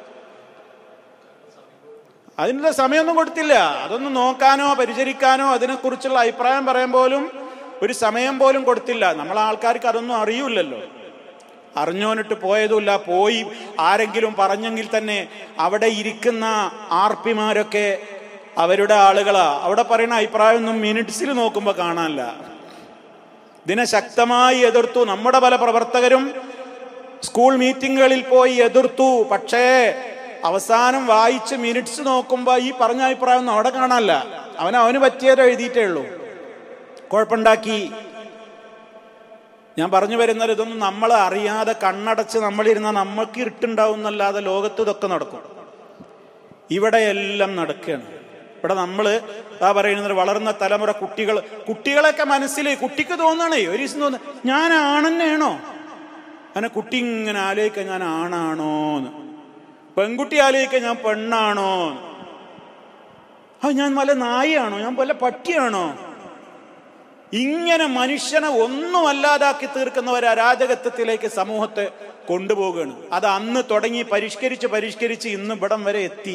അതിനുള്ള സമയമൊന്നും കൊടുത്തില്ല അതൊന്നും നോക്കാനോ പരിചരിക്കാനോ അതിനെക്കുറിച്ചുള്ള അഭിപ്രായം പറയാൻ പോലും ഒരു സമയം പോലും കൊടുത്തില്ല നമ്മളെ ആൾക്കാർക്ക് അതൊന്നും അറിയൂലല്ലോ അറിഞ്ഞോനിട്ട് പോയതുമില്ല പോയി ആരെങ്കിലും പറഞ്ഞെങ്കിൽ തന്നെ അവിടെ ഇരിക്കുന്ന ആർപ്പിമാരൊക്കെ അവരുടെ ആളുകളാ അവിടെ പറയുന്ന അഭിപ്രായമൊന്നും മിനിറ്റ്സിൽ നോക്കുമ്പോൾ കാണാനില്ല ഇതിനെ ശക്തമായി എതിർത്തു നമ്മുടെ പല പ്രവർത്തകരും സ്കൂൾ മീറ്റിങ്ങുകളിൽ പോയി എതിർത്തു പക്ഷേ അവസാനം വായിച്ച് മിനിറ്റ്സ് നോക്കുമ്പോൾ ഈ പറഞ്ഞ അഭിപ്രായം ഒന്നും അവിടെ കാണാനല്ല അവൻ അവന് പറ്റിയത് എഴുതിയിട്ടേ ഉള്ളൂ കുഴപ്പമുണ്ടാക്കി ഞാൻ പറഞ്ഞു വരുന്നത് ഇതൊന്നും നമ്മൾ അറിയാതെ കണ്ണടച്ച് നമ്മളിരുന്നാൽ നമ്മൾക്ക് ഇരുട്ടുണ്ടാവും എന്നല്ലാതെ ലോകത്ത് ഇതൊക്കെ നടക്കും ഇവിടെ എല്ലാം നടക്കുകയാണ് ഇവിടെ നമ്മൾ ആ പറയുന്നത് വളർന്ന തലമുറ കുട്ടികൾ കുട്ടികളൊക്കെ മനസ്സിൽ കുട്ടിക്ക് തോന്നണേ ഒരു ദിവസം തോന്നുന്നു ഞാൻ ആണെന്നെയാണോ അങ്ങനെ കുട്ടി ഇങ്ങനെ ആലോചിക്കാൻ ഞാൻ ആണാണോന്ന് പെൺകുട്ടി ആലോചിക്കാൻ ഞാൻ പെണ്ണാണോ ആ ഞാൻ വല്ല നായയാണോ ഞാൻ വല്ല പട്ടിയാണോ ഇങ്ങനെ മനുഷ്യനെ ഒന്നുമല്ലാതാക്കി തീർക്കുന്ന ഒരു അരാജകത്വത്തിലേക്ക് സമൂഹത്തെ കൊണ്ടുപോവുകയാണ് അത് അന്ന് തുടങ്ങി പരിഷ്കരിച്ച് പരിഷ്കരിച്ച് ഇന്ന് ഇവിടം വരെ എത്തി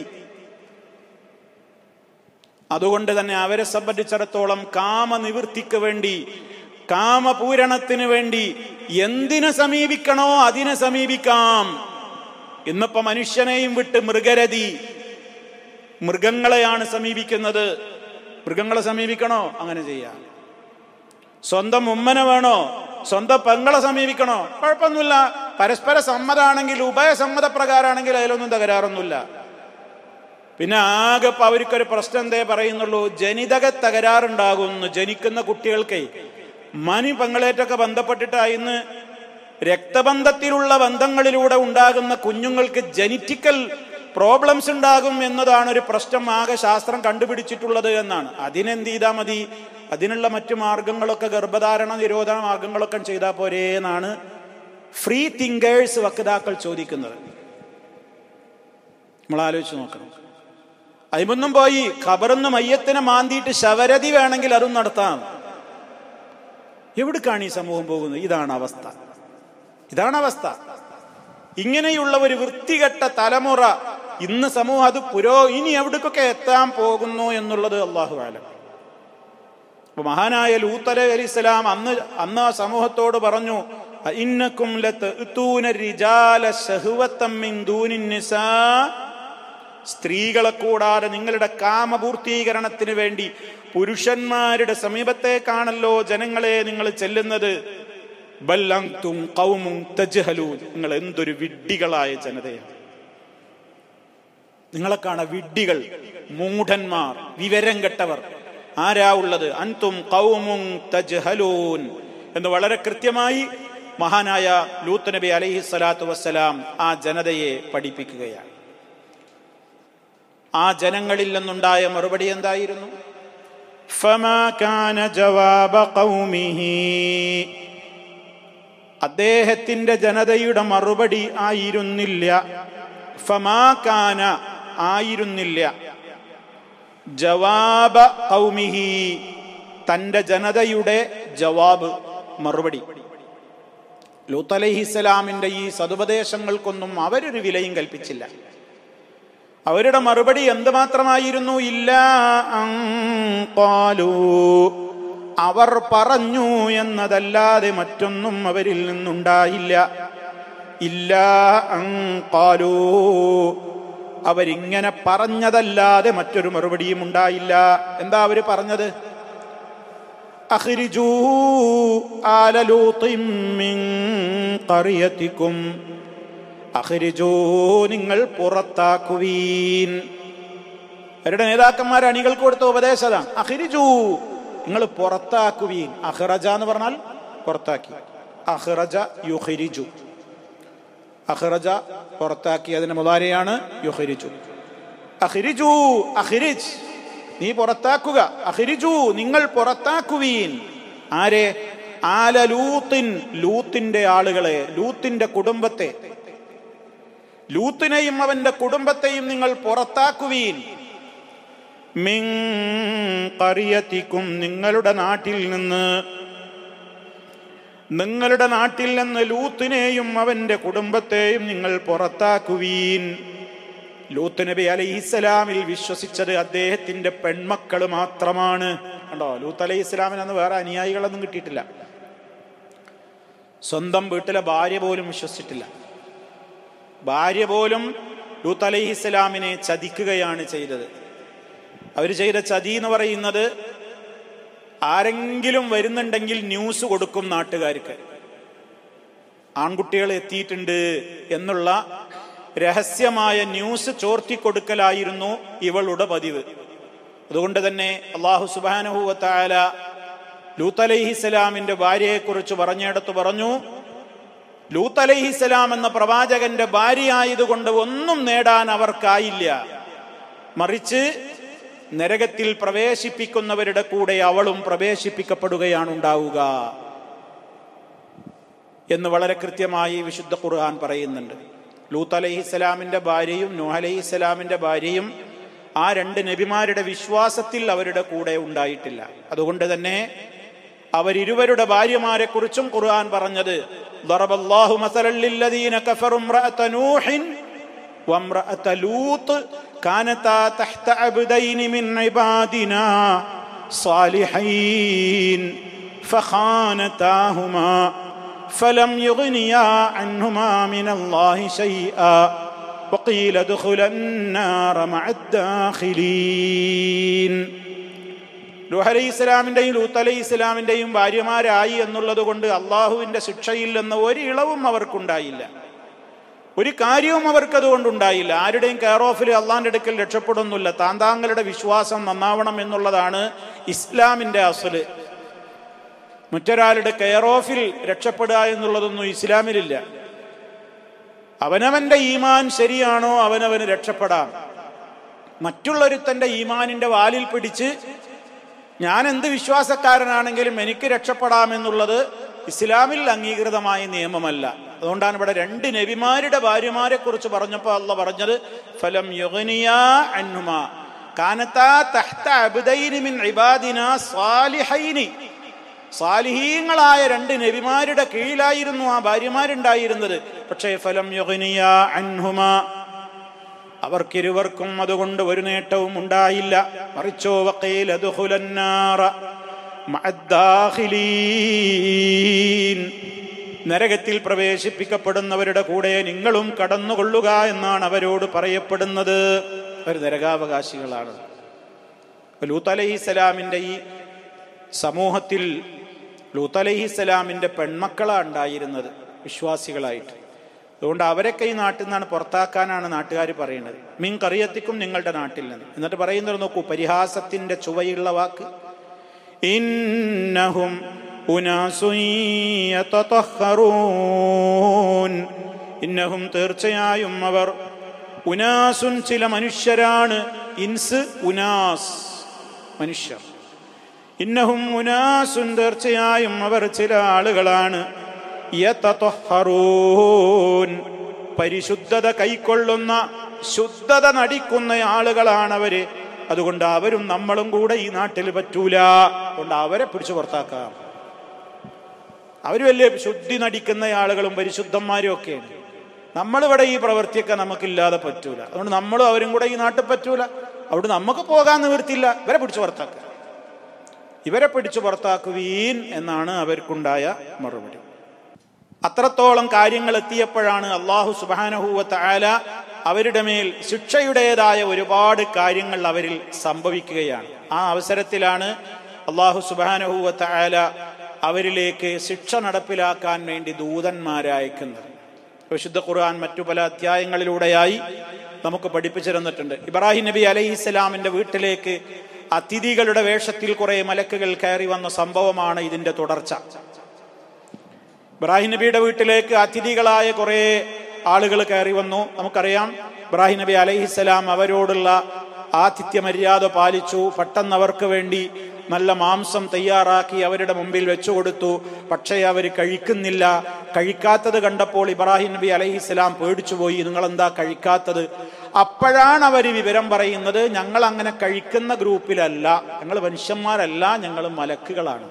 അതുകൊണ്ട് തന്നെ അവരെ സംബന്ധിച്ചിടത്തോളം കാമനിവൃത്തിക്ക് വേണ്ടി കാമപൂരണത്തിന് വേണ്ടി എന്തിനെ സമീപിക്കണോ അതിനെ സമീപിക്കാം ഇന്നിപ്പോ മനുഷ്യനെയും വിട്ട് മൃഗരതി മൃഗങ്ങളെയാണ് സമീപിക്കുന്നത് മൃഗങ്ങളെ സമീപിക്കണോ അങ്ങനെ ചെയ്യാം സ്വന്തം ഉമ്മനെ വേണോ സ്വന്തം പെങ്ങളെ സമീപിക്കണോ കുഴപ്പമൊന്നുമില്ല പരസ്പര സമ്മതാണെങ്കിൽ ഉഭയസമ്മത പ്രകാരമാണെങ്കിൽ അതിലൊന്നും തകരാറൊന്നുമില്ല പിന്നെ ആകെ ഇപ്പൊ അവർക്കൊരു പ്രശ്നം എന്തേ പറയുന്നുള്ളൂ ജനിതക തകരാറുണ്ടാകുന്നു ജനിക്കുന്ന കുട്ടികൾക്ക് മനി പെങ്ങളേറ്റൊക്കെ ബന്ധപ്പെട്ടിട്ട് ഇന്ന് രക്തബന്ധത്തിലുള്ള ബന്ധങ്ങളിലൂടെ ഉണ്ടാകുന്ന കുഞ്ഞുങ്ങൾക്ക് ജനറ്റിക്കൽ പ്രോബ്ലംസ് ഉണ്ടാകും എന്നതാണ് ഒരു പ്രശ്നം ആകെ ശാസ്ത്രം കണ്ടുപിടിച്ചിട്ടുള്ളത് എന്നാണ് അതിനെന്ത് ചെയ്താൽ മതി അതിനുള്ള മറ്റു മാർഗങ്ങളൊക്കെ ഗർഭധാരണ നിരോധന മാർഗങ്ങളൊക്കെ ചെയ്താൽ പോരേ എന്നാണ് ഫ്രീ തിങ്കേഴ്സ് വക്താക്കൾ ചോദിക്കുന്നത് നമ്മൾ ആലോചിച്ച് നോക്കണം അതിമൊന്നും പോയി ഖബറിന്ന് മയ്യത്തിനെ മാന്തിയിട്ട് ശവരതി വേണമെങ്കിൽ അതും നടത്താം എവിടേക്കാണ് ഈ സമൂഹം പോകുന്നത് ഇതാണ് അവസ്ഥ ഇതാണ് അവസ്ഥ ഇങ്ങനെയുള്ള ഒരു വൃത്തികെട്ട തലമുറ ഇന്ന് സമൂഹം അത് പുരോ ഇനി എവിടേക്കൊക്കെ എത്താൻ പോകുന്നു എന്നുള്ളത് അള്ളാഹു ആലം അപ്പൊ മഹാനായ ലൂത്ത് അലൈഹി അലി ഇസ്ലാം അന്ന് അന്ന് ആ സമൂഹത്തോട് പറഞ്ഞു ഇന്നക്കും സ്ത്രീകളെ കൂടാതെ നിങ്ങളുടെ കാമപൂർത്തീകരണത്തിന് വേണ്ടി പുരുഷന്മാരുടെ സമീപത്തേക്കാണല്ലോ ജനങ്ങളെ നിങ്ങൾ ചെല്ലുന്നത് ബല്ലങ്തും കൗമും തജ്ഹലൂ നിങ്ങൾ എന്തൊരു വിഡ്ഢികളായ ജനതയാണ് നിങ്ങളെ കാണാൻ വിഡ്ഢികൾ മൂഢന്മാർ വിവരം കെട്ടവർ ആരാ ഉള്ളത് അൻതും കൗമും തജ്ഹലൂൻ എന്ന് വളരെ കൃത്യമായി മഹാനായ ലൂത്ത് നബി അലൈഹി സ്വലാത്തു വസ്സലാം ആ ജനതയെ പഠിപ്പിക്കുകയാണ് ആ ജനങ്ങളിൽ നിന്നുണ്ടായ മറുപടി എന്തായിരുന്നു فما كان جواب قومه അദ്ദേഹത്തിന്റെ ജനതയുടെ മറുപടി ആയിരുന്നില്ല ഫമാകാന ആയിരുന്നില്ല ജവാബ കൗമിഹി തന്റെ ജനതയുടെ ജവാബ് മറുപടി ലൂത്ത് അലഹിസ്സലാമിന്റെ ഈ സതുപദേശങ്ങൾക്കൊന്നും അവരൊരു വിലയും കൽപ്പിച്ചില്ല അവരുടെ മറുപടി എന്തുമാത്രമായിരുന്നു ഇല്ല അങ്കാലൂ അവർ പറഞ്ഞു എന്നതല്ലാതെ മറ്റൊന്നും അവരിൽ നിന്നുണ്ടായില്ല ഇല്ലാ അൻ ഖാലൂ അവരിങ്ങനെ പറഞ്ഞതല്ലാതെ മറ്റൊരു മറുപടിയും ഉണ്ടായില്ല എന്താ അവര് പറഞ്ഞത് അഖ്രിജൂ ആല ലൂത്തിൻ മിൻ ഖറിയതികും അഖ്രിജൂ നിങ്ങൾ പുറത്താക്കുവീൻ അവരുടെ നേതാക്കന്മാർ അണികൾക്ക് കൊടുത്ത ഉപദേശതാണ് അഖ്രിജൂ നിങ്ങൾ പുറത്താക്കുവീൻ അഹ്റജ എന്ന് പറഞ്ഞാൽ പുറത്താക്കി അഹ്റജ യുഖ്രിജു അഹ്റജ പുറത്താക്കി അതിന്റെ മുതാരയാണ് യുഹരിജു അഖിരിജു അഖിരിജ് നീ പുറത്താക്കുക അഖിരിജു നിങ്ങൾ പുറത്താക്കുവീൻ ആരെ ആല ലൂത്തിൻ ലൂത്തിന്റെ ആളുകളെ ലൂത്തിന്റെ കുടുംബത്തെ ലൂത്തിനെയും അവന്റെ കുടുംബത്തെയും നിങ്ങൾ പുറത്താക്കുവീൻ മിൻ കറിയത്തിക്കും നിങ്ങളുടെ നാട്ടിൽ നിന്ന് നിങ്ങളുടെ നാട്ടിൽ നിന്ന് ലൂത്തിനെയും അവന്റെ കുടുംബത്തെയും നിങ്ങൾ പുറത്താക്കുവീൻ ലൂത്ത് നബി അലൈഹിസ്സലാമിൽ വിശ്വസിച്ചത് അദ്ദേഹത്തിന്റെ പെൺമക്കൾ മാത്രമാണ് കണ്ടോ ലൂത്ത് അലൈഹി ഇസ്ലാമിനന്ന് വേറെ അനുയായികളൊന്നും കിട്ടിയിട്ടില്ല സ്വന്തം വീട്ടിലെ ഭാര്യ പോലും വിശ്വസിച്ചിട്ടില്ല ഭാര്യ പോലും ലൂത്ത് അലൈഹി ഇസ്ലാമിനെ ചതിക്കുകയാണ് ചെയ്തത് അവർ ചെയ്ത ചതി എന്ന് പറയുന്നത് ആരെങ്കിലും വരുന്നുണ്ടെങ്കിൽ ന്യൂസ് കൊടുക്കും നാട്ടുകാർക്ക് ആൺകുട്ടികൾ എത്തിയിട്ടുണ്ട് എന്നുള്ള രഹസ്യമായ ന്യൂസ് ചോർത്തിക്കൊടുക്കലായിരുന്നു ഇവളുടെ പതിവ് അതുകൊണ്ട് തന്നെ അള്ളാഹു സുബാനഹുവത്തായ ലൂത്ത് അലൈഹിസ്സലാമിന്റെ ഭാര്യയെക്കുറിച്ച് പറഞ്ഞിടത്ത് പറഞ്ഞു ലൂത്ത് അലൈഹിസ്സലാം എന്ന പ്രവാചകന്റെ ഭാര്യയായതുകൊണ്ട് ഒന്നും നേടാൻ അവർക്കായില്ല മറിച്ച് നരകത്തിൽ പ്രവേശിപ്പിക്കുന്നവരുടെ കൂടെ അവളും പ്രവേശിപ്പിക്കപ്പെടുകയാണ് ഉണ്ടാവുക എന്ന് വളരെ കൃത്യമായി വിശുദ്ധ ഖുർആൻ പറയുന്നുണ്ട് ലൂത്ത് അലൈഹിസ്സലാമിന്റെ ഭാര്യയും നൂഹ് അലൈഹിസ്സലാമിന്റെ ഭാര്യയും ആ രണ്ട് നബിമാരുടെ വിശ്വാസത്തിൽ അവരുടെ കൂടെ ഉണ്ടായിട്ടില്ല അതുകൊണ്ട് തന്നെ അവരിരുവരുടെ ഭാര്യമാരെ കുറിച്ചും ഖുർആൻ പറഞ്ഞത് ضرب الله مثلا للذين كفروا امرأة نوح وامرأة لوط كانتا تحت عبدين من عبادنا صالحين فخانتاهما فلم يغنيا عنهما من الله شيئا وقيل ادخلا النار مع الداخلين ലൂഹ് അലൈഹി ഇസ്ലാമിന്റെയും ലൂത്ത് അലൈഹി ഇസ്ലാമിന്റെയും ഭാര്യമാരായി എന്നുള്ളത് കൊണ്ട് അള്ളാഹുവിന്റെ ശിക്ഷയിൽ നിന്ന് ഒരു ഇളവും അവർക്കുണ്ടായില്ല ഒരു കാര്യവും അവർക്ക് അതുകൊണ്ടുണ്ടായില്ല ആരുടെയും കെയർ ഓഫിൽ അള്ളാന്റെ അടുക്കൽ രക്ഷപ്പെടുന്നില്ല താന്താങ്ങളുടെ വിശ്വാസം നന്നാവണം എന്നുള്ളതാണ് ഇസ്ലാമിന്റെ അസല് മറ്റൊരാളുടെ കെയർ ഓഫിൽ രക്ഷപ്പെടുക എന്നുള്ളതൊന്നും ഇസ്ലാമിലില്ല അവനവന്റെ ഈമാൻ ശരിയാണോ അവനവന് രക്ഷപ്പെടാം മറ്റുള്ളൊരുത്തന്റെ ഈമാനിന്റെ വാലിൽ പിടിച്ച് ഞാൻ എന്ത് വിശ്വാസക്കാരനാണെങ്കിലും എനിക്ക് രക്ഷപ്പെടാമെന്നുള്ളത് ഇസ്ലാമിൽ അംഗീകൃതമായ നിയമമല്ല അതുകൊണ്ടാണ് ഇവിടെ രണ്ട് നബിമാരുടെ ഭാര്യമാരെ കുറിച്ച് പറഞ്ഞപ്പോൾ അല്ല പറഞ്ഞത് ഫലം യുഗനിയാ അന്നുമ കാനത്താ തഹ്ത അബ്ദൈനി മിൻ ഇബാദിനാ സ്വാലിഹൈനി സാലിഹീങ്ങളായ രണ്ട് നബിമാരുടെ കീഴിലായിരുന്നു ആ ഭാര്യമാരുണ്ടായിരുന്നത് പക്ഷേ ഫലം യുഗനിയ അൻഹുമ അവർക്കിരുവർക്കും അതുകൊണ്ട് ഒരു നേട്ടവും ഉണ്ടായില്ല മറിച്ചോ വക്കീൽ നരകത്തിൽ പ്രവേശിപ്പിക്കപ്പെടുന്നവരുടെ കൂടെ നിങ്ങളും കടന്നുകൊള്ളുക എന്നാണ് അവരോട് പറയപ്പെടുന്നത് അവർ നരകാവകാശികളാണ് ലൂത്ത് അലഹിസ്സലാമിന്റെ ഈ സമൂഹത്തിൽ ലൂത്ത് അലഹിസ്സലാമിന്റെ പെൺമക്കളാണ് ഉണ്ടായിരുന്നത് വിശ്വാസികളായിട്ട് അതുകൊണ്ട് അവരൊക്കെ ഈ നാട്ടിൽ നിന്നാണ് പുറത്താക്കാനാണ് നാട്ടുകാർ പറയുന്നത് മീൻ കറിയത്തിക്കും നിങ്ങളുടെ നാട്ടിൽ നിന്ന് എന്നിട്ട് പറയുന്നത് നോക്കൂ പരിഹാസത്തിന്റെ ചുവയുള്ള വാക്ക് ഇന്നഹും ഇന്നഹും തീർച്ചയായും അവർ ഉനാസുൻ ചില മനുഷ്യരാണ് ഇൻസ് ഉനാസ് മനുഷ്യർ ഇന്നഹും ഉനാസുൻ തീർച്ചയായും അവർ ചില ആളുകളാണ് പരിശുദ്ധത കൈക്കൊള്ളുന്ന ശുദ്ധത നടിക്കുന്ന ആളുകളാണ് അവര് അതുകൊണ്ട് അവരും നമ്മളും കൂടെ ഈ നാട്ടിൽ പറ്റൂല അതുകൊണ്ട് അവരെ പിടിച്ചു പുറത്താക്കാം അവര് വലിയ ശുദ്ധി നടിക്കുന്ന ആളുകളും പരിശുദ്ധന്മാരും ഒക്കെയാണ് നമ്മളിവിടെ ഈ പ്രവൃത്തിയൊക്കെ നമുക്കില്ലാതെ പറ്റൂല അതുകൊണ്ട് നമ്മളും അവരും കൂടെ ഈ നാട്ടിൽ പറ്റൂല അവിടെ നമുക്ക് പോകാൻ നിവൃത്തിയില്ല ഇവരെ പിടിച്ചു പുറത്താക്കുക ഇവരെ പിടിച്ചു പുറത്താക്കുവീൻ എന്നാണ് അവർക്കുണ്ടായ മറുപടി അത്രത്തോളം കാര്യങ്ങൾ എത്തിയപ്പോഴാണ് അള്ളാഹു സുബാനഹൂവത്ത് ആല അവരുടെ മേൽ ശിക്ഷയുടേതായ ഒരുപാട് കാര്യങ്ങൾ അവരിൽ സംഭവിക്കുകയാണ് ആ അവസരത്തിലാണ് അള്ളാഹു സുബാനഹൂവത്ത് ആല അവരിലേക്ക് ശിക്ഷ നടപ്പിലാക്കാൻ വേണ്ടി ദൂതന്മാരയക്കുന്നത് വിശുദ്ധ ഖുർആൻ മറ്റു പല അധ്യായങ്ങളിലൂടെയായി നമുക്ക് പഠിപ്പിച്ചു തന്നിട്ടുണ്ട് ഇബ്രാഹിം നബി അലൈഹി ഇസ്ലാമിന്റെ വീട്ടിലേക്ക് അതിഥികളുടെ വേഷത്തിൽ കുറെ മലക്കുകൾ കയറി വന്ന സംഭവമാണ് ഇതിന്റെ തുടർച്ച ഇബ്രാഹിം നബിയുടെ വീട്ടിലേക്ക് അതിഥികളായ കുറെ ആളുകൾ കയറി വന്നു നമുക്കറിയാം ഇബ്രാഹിം നബി അലൈഹിസ്സലാം അവരോടുള്ള ആതിഥ്യ മര്യാദ പാലിച്ചു പെട്ടെന്ന് അവർക്ക് വേണ്ടി നല്ല മാംസം തയ്യാറാക്കി അവരുടെ മുമ്പിൽ വെച്ചു കൊടുത്തു പക്ഷേ അവർ കഴിക്കുന്നില്ല കഴിക്കാത്തത് കണ്ടപ്പോൾ ഇബ്രാഹിം നബി അലൈഹിസ്സലാം പേടിച്ചുപോയി നിങ്ങൾ എന്താ കഴിക്കാത്തത് അപ്പോഴാണ് അവർ വിവരം പറയുന്നത് ഞങ്ങൾ അങ്ങനെ കഴിക്കുന്ന ഗ്രൂപ്പിലല്ല ഞങ്ങൾ മനുഷ്യന്മാരല്ല ഞങ്ങൾ മലക്കുകളാണ്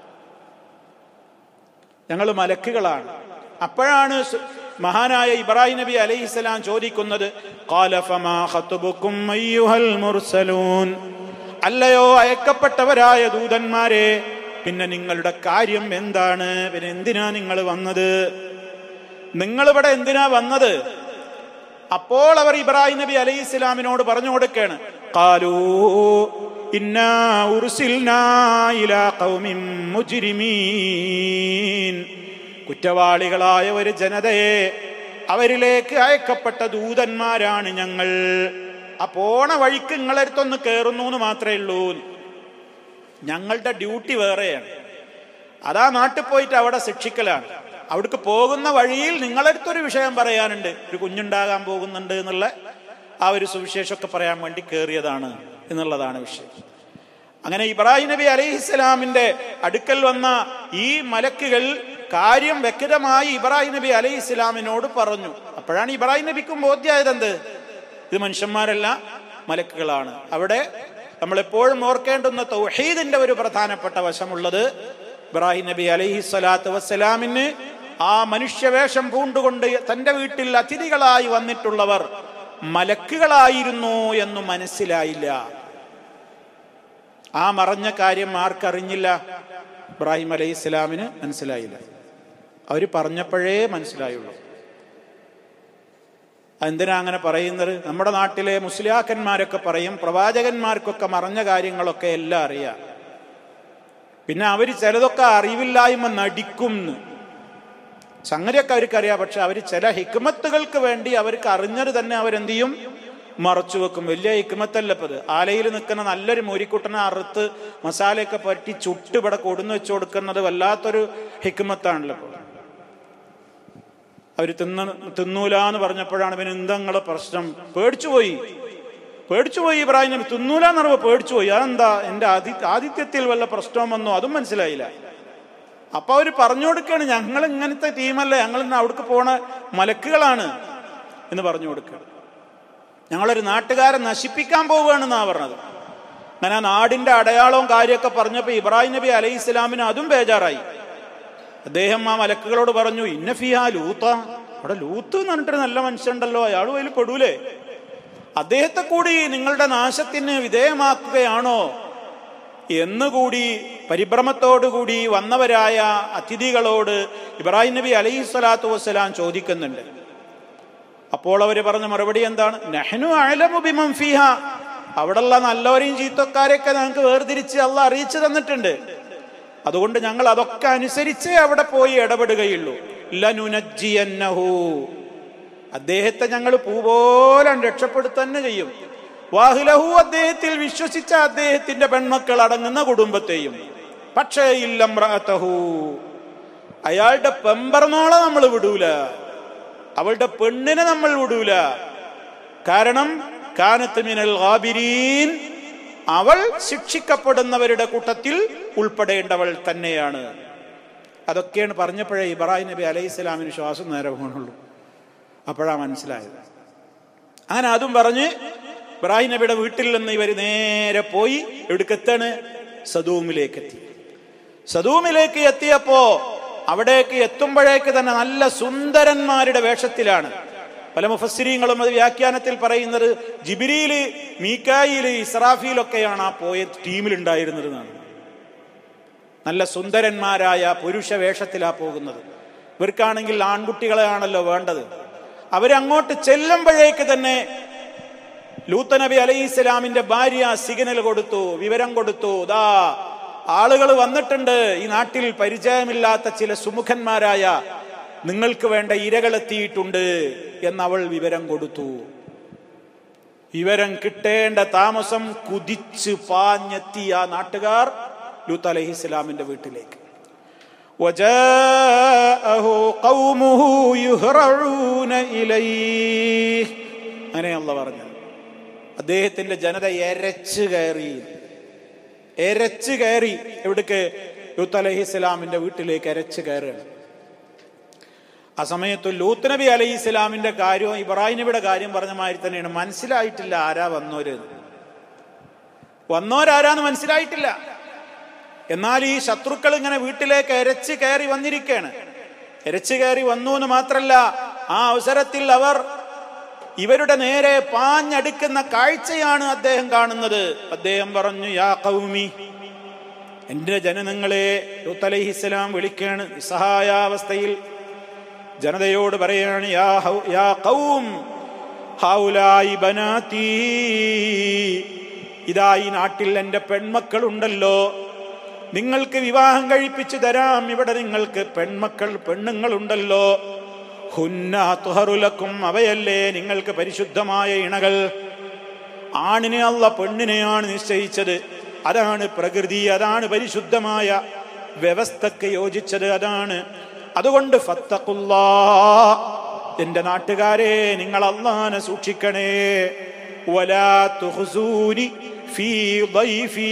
ഞങ്ങൾ മലക്കുകളാണ് അപ്പോഴാണ് സ് മഹാനായ ഇബ്രാഹിം നബി അലൈഹിസ്സലാം ചോദിക്കുന്നത് "ഖാല ഫമാ ഖത്ബുക്കും അയ്യുഹൽ മുർസലൂൻ?" അല്ലയോ അയക്കപ്പെട്ടവരായ ദൂതന്മാരെ പിന്നെ നിങ്ങളുടെ കാര്യം എന്താണ് പിന്നെ എന്തിനാ നിങ്ങൾ വന്നത് നിങ്ങൾ ഇവിടെ എന്തിനാ വന്നത് അപ്പോൾ അവർ ഇബ്രാഹിം നബി അലൈഹി ഇസ്ലാമിനോട് പറഞ്ഞു കൊടുക്കാണ് കാലൂ ഇന്നാ ഉർസിൽനാ ഇലാ ഖൗമിൻ മുജ്രിമീൻ കുറ്റവാളികളായ ഒരു ജനതയെ അവരിലേക്ക് അയക്കപ്പെട്ട ദൂതന്മാരാണ് ഞങ്ങൾ ആ പോണ വഴിക്ക് നിങ്ങളടുത്തൊന്ന് കയറുന്നു എന്ന് മാത്രമേ ഉള്ളൂ ഞങ്ങളുടെ ഡ്യൂട്ടി വേറെയാണ് അതാ നാട്ടിൽ പോയിട്ട് അവിടെ ശിക്ഷിക്കലാണ് അവിടേക്ക് പോകുന്ന വഴിയിൽ നിങ്ങളടുത്തൊരു വിഷയം പറയാനുണ്ട് ഒരു കുഞ്ഞുണ്ടാകാൻ പോകുന്നുണ്ട് എന്നുള്ള ആ ഒരു സുവിശേഷമൊക്കെ പറയാൻ വേണ്ടി കയറിയതാണ് എന്നുള്ളതാണ് വിഷയം അങ്ങനെ ഇബ്രാഹിം നബി അലൈഹിസ്സലാമിന്റെ അടുക്കൽ വന്ന ഈ മലക്കുകൾ കാര്യം വ്യക്തമായി ഇബ്രാഹിം നബി അലൈഹി ഇസ്ലാമിനോട് പറഞ്ഞു അപ്പോഴാണ് ഇബ്രാഹിം നബിക്കും ബോധ്യമായത് എന്ത് ഇത് മനുഷ്യന്മാരല്ല മലക്കുകളാണ് അവിടെ നമ്മൾ എപ്പോഴും ഓർക്കേണ്ടുന്ന തൗഹീദിന്റെ ഒരു പ്രധാനപ്പെട്ട വശമുള്ളത് ഇബ്രാഹിം നബി അലൈഹി സ്വലാത്തു വസ്സലാമിന് ആ മനുഷ്യവേഷം പൂണ്ടുകൊണ്ട് തന്റെ വീട്ടിൽ അതിഥികളായി വന്നിട്ടുള്ളവർ മലക്കുകളായിരുന്നു എന്ന് മനസ്സിലായില്ല ആ മറഞ്ഞ കാര്യം ആർക്കറിഞ്ഞില്ല ഇബ്രാഹിം അലൈഹി ഇസ്ലാമിന് മനസ്സിലായില്ല അവർ പറഞ്ഞപ്പോഴേ മനസ്സിലായുള്ളൂ എന്തിനാ അങ്ങനെ പറയുന്നത് നമ്മുടെ നാട്ടിലെ മുസ്ലിയാക്കന്മാരൊക്കെ പറയും പ്രവാചകന്മാർക്കൊക്കെ മറഞ്ഞ കാര്യങ്ങളൊക്കെ എല്ലാം അറിയാം പിന്നെ അവർ ചിലതൊക്കെ അറിവില്ലായ്മ നടിക്കും സംഗതിയൊക്കെ അവർക്കറിയാം പക്ഷെ അവർ ചില ഹിക്മത്തുകൾക്ക് വേണ്ടി അവർക്ക് അറിഞ്ഞത് തന്നെ അവരെന്ത് ചെയ്യും മറച്ചു വെക്കും വലിയ ഹിക്മത്തല്ല ഇപ്പത് ആലയിൽ നിൽക്കുന്ന നല്ലൊരു മൂരിക്കുട്ടനെ അറുത്ത് മസാലയൊക്കെ പറ്റി ചുട്ട് ഇവിടെ കൊടുന്നു വെച്ചു കൊടുക്കുന്നത് വല്ലാത്തൊരു ഹിക്മത്താണല്ലോ ഇപ്പോൾ അവർ തിന്ന തിന്നൂല എന്ന് പറഞ്ഞപ്പോഴാണ് പിന്നെ എന്താ പ്രശ്നം പേടിച്ചുപോയി പേടിച്ചുപോയി ഇബ്രാഹിം നബി തിന്നൂല എന്ന് പറയുമ്പോൾ പേടിച്ചുപോയി അതെന്താ എൻ്റെ ആദി ആദിത്യത്തിൽ വല്ല പ്രശ്നവും വന്നോ അതും മനസ്സിലായില്ല അപ്പൊ അവർ പറഞ്ഞു കൊടുക്കുകയാണ് ഞങ്ങൾ ഇങ്ങനത്തെ ടീമല്ല ഞങ്ങൾ ഇന്ന് അവിടേക്ക് പോണ മലക്കുകളാണ് എന്ന് പറഞ്ഞു കൊടുക്കുക ഞങ്ങളൊരു നാട്ടുകാരെ നശിപ്പിക്കാൻ പോവുകയാണെന്നാ പറഞ്ഞത് അങ്ങനെ ആ നാടിന്റെ അടയാളവും കാര്യമൊക്കെ പറഞ്ഞപ്പോൾ ഇബ്രാഹിം നബി അലൈഹി ഇസ്ലാമിന് അതും ബേജാറായി അദ്ദേഹം ആ മലക്കുകളോട് പറഞ്ഞു ഇന്നഫിയ ലൂത്ത അവിടെ ലൂത്ത് എന്ന് പറഞ്ഞിട്ടൊരു നല്ല മനുഷ്യണ്ടല്ലോ അയാൾ അതിൽ പെടൂലേ അദ്ദേഹത്തെ കൂടി നിങ്ങളുടെ നാശത്തിന് വിധേയമാക്കുകയാണോ എന്നുകൂടി പരിഭ്രമത്തോടുകൂടി വന്നവരായ അതിഥികളോട് ഇബ്രാഹിം നബി അലൈഹി സ്വലാത്തു വസ്സലാം ചോദിക്കുന്നുണ്ട് അപ്പോൾ അവർ പറഞ്ഞ മറുപടി എന്താണ് നെഹ്നു അലമു ബിമം ഫിഹ അവിടെയുള്ള നല്ലവരെയും ചീത്തക്കാരെയൊക്കെ ഞങ്ങൾക്ക് വേർതിരിച്ച് അള്ള അറിയിച്ചു തന്നിട്ടുണ്ട് അതുകൊണ്ട് ഞങ്ങൾ അതൊക്കെ അനുസരിച്ചേ അവിടെ പോയി ഇടപെടുകയുള്ളൂ ലനുനജ്ജിയന്നഹു അദ്ദേഹത്തെ ഞങ്ങൾ പൂപോലെ രക്ഷപ്പെടുത്ത തന്നെ ചെയ്യും വാഹിലഹു അദ്ദേഹത്തിൽ വിശ്വസിച്ച അദ്ദേഹത്തിന്റെ പെൺമക്കൾ അടങ്ങുന്ന കുടുംബത്തെയും പക്ഷേ ഇല്ലംറഹു അയാളുടെ പെമ്പറന്നോളെ നമ്മൾ വിടൂല അവളുടെ പെണ്ണിനെ നമ്മൾ വിടൂല കാരണം കാനത്ത് മിനൽ ഗാബിരീൻ അവൾ ശിക്ഷിക്കപ്പെടുന്നവരുടെ കൂട്ടത്തിൽ ഉൾപ്പെടേണ്ടവൾ തന്നെയാണ് അതൊക്കെയാണ് പറഞ്ഞപ്പോഴേ ഇബ്രാഹിം നബി അലൈഹി സ്വലാമിന് ശ്വാസം നേരെ പോകണുള്ളൂ അപ്പോഴാണ് മനസ്സിലായത് അങ്ങനെ അതും പറഞ്ഞ് ഇബ്രാഹിം നബിയുടെ വീട്ടിൽ നിന്ന് ഇവർ നേരെ പോയി എവിടേക്കെത്താണ് സദൂമിലേക്ക് എത്തി സദൂമിലേക്ക് എത്തിയപ്പോ അവിടേക്ക് എത്തുമ്പോഴേക്ക് തന്നെ നല്ല സുന്ദരന്മാരുടെ വേഷത്തിലാണ് പല മുഫസ്സിരീങ്ങളും അത് വ്യാഖ്യാനത്തിൽ പറയുന്നത് ജിബിരിയില് മീക്കായില് ഇസ്രാഫിയിലൊക്കെയാണ് ആ പോയ ടീമിൽ ഉണ്ടായിരുന്നത് എന്നാണ് നല്ല സുന്ദരന്മാരായ പുരുഷ വേഷത്തിലാ പോകുന്നത് ഇവർക്കാണെങ്കിൽ ആൺകുട്ടികളെയാണല്ലോ വേണ്ടത് അവരങ്ങോട്ട് ചെല്ലുമ്പോഴേക്ക് തന്നെ ലൂത്ത നബി അലൈഹി ഇസ്ലാമിന്റെ ഭാര്യ സിഗ്നൽ കൊടുത്തു വിവരം കൊടുത്തു ദാ ആളുകൾ വന്നിട്ടുണ്ട് ഈ നാട്ടിൽ പരിചയമില്ലാത്ത ചില സുമുഖന്മാരായ നിങ്ങൾക്ക് വേണ്ട ഇരകളെത്തിയിട്ടുണ്ട് എന്നവൾ വിവരം കൊടുത്തു വിവരം കിട്ടേണ്ട താമസം കുതിച്ച് പാഞ്ഞെത്തിയ ആ നാട്ടുകാർ ലൂത്ത് അലൈഹി ഇസ്ലാമിന്റെ വീട്ടിലേക്ക് وجاءه قومه يهرعون إليه അങ്ങനെ അല്ല പറഞ്ഞു അദ്ദേഹത്തിന്റെ ജനത എരച്ചു കയറി എരച്ചു കയറി എവിടേക്ക് ലൂത്ത് അലൈഹി ഇസ്ലാമിന്റെ വീട്ടിലേക്ക് എരച്ചു കയറുകയാണ് ആ സമയത്ത് ലൂത്ത് നബി അലൈഹി ഇസ്ലാമിന്റെ കാര്യവും ഇബ്രാഹിം നബിയുടെ കാര്യം പറഞ്ഞ മാതിരി തന്നെയാണ് മനസ്സിലായിട്ടില്ല ആരാ വന്നോര് വന്നോരാരാന്ന് മനസ്സിലായിട്ടില്ല എന്നാൽ ഈ ശത്രുക്കൾ ഇങ്ങനെ വീട്ടിലേക്ക് എരച്ച് കയറി വന്നിരിക്കുകയാണ് എരച്ച് കയറി വന്നു എന്ന് മാത്രല്ല ആ അവസരത്തിൽ അവർ ഇവരുടെ നേരെ പാഞ്ഞടുക്കുന്ന കാഴ്ചയാണ് അദ്ദേഹം കാണുന്നത് അദ്ദേഹം പറഞ്ഞു യാ കൗമി എന്റെ ജനനങ്ങളെ ലൂത്ത് അലൈഹിസ്സലാം വിളിക്കാണ് നിസ്സഹായാവസ്ഥയിൽ ജനതയോട് പറയാണ് യാ ഹൗ യാ കൗം ഹൗലായി ബനാതീ ഇതാ ഈ നാട്ടിൽ എൻ്റെ പെൺമക്കളുണ്ടല്ലോ നിങ്ങൾക്ക് വിവാഹം കഴിപ്പിച്ചു തരാം ഇവിടെ നിങ്ങൾക്ക് പെൺമക്കൾ പെണ്ണുങ്ങളുണ്ടല്ലോ ഹുന്ന തുഹറുലക്കും അവയല്ലേ നിങ്ങൾക്ക് പരിശുദ്ധമായ ഇണകൾ ആണിനെ അല്ല പെണ്ണിനെയാണ് നിശ്ചയിച്ചത് അതാണ് പ്രകൃതി അതാണ് പരിശുദ്ധമായ വ്യവസ്ഥക്ക് യോജിച്ചത് അതാണ് അതുകൊണ്ട് ഫത്തക്കുല്ലാ എന്റെ നാട്ടുകാരെ നിങ്ങൾ അള്ളാനെ സൂക്ഷിക്കണേ വലാ തുഹ്സൂനി ഫീ ضيفي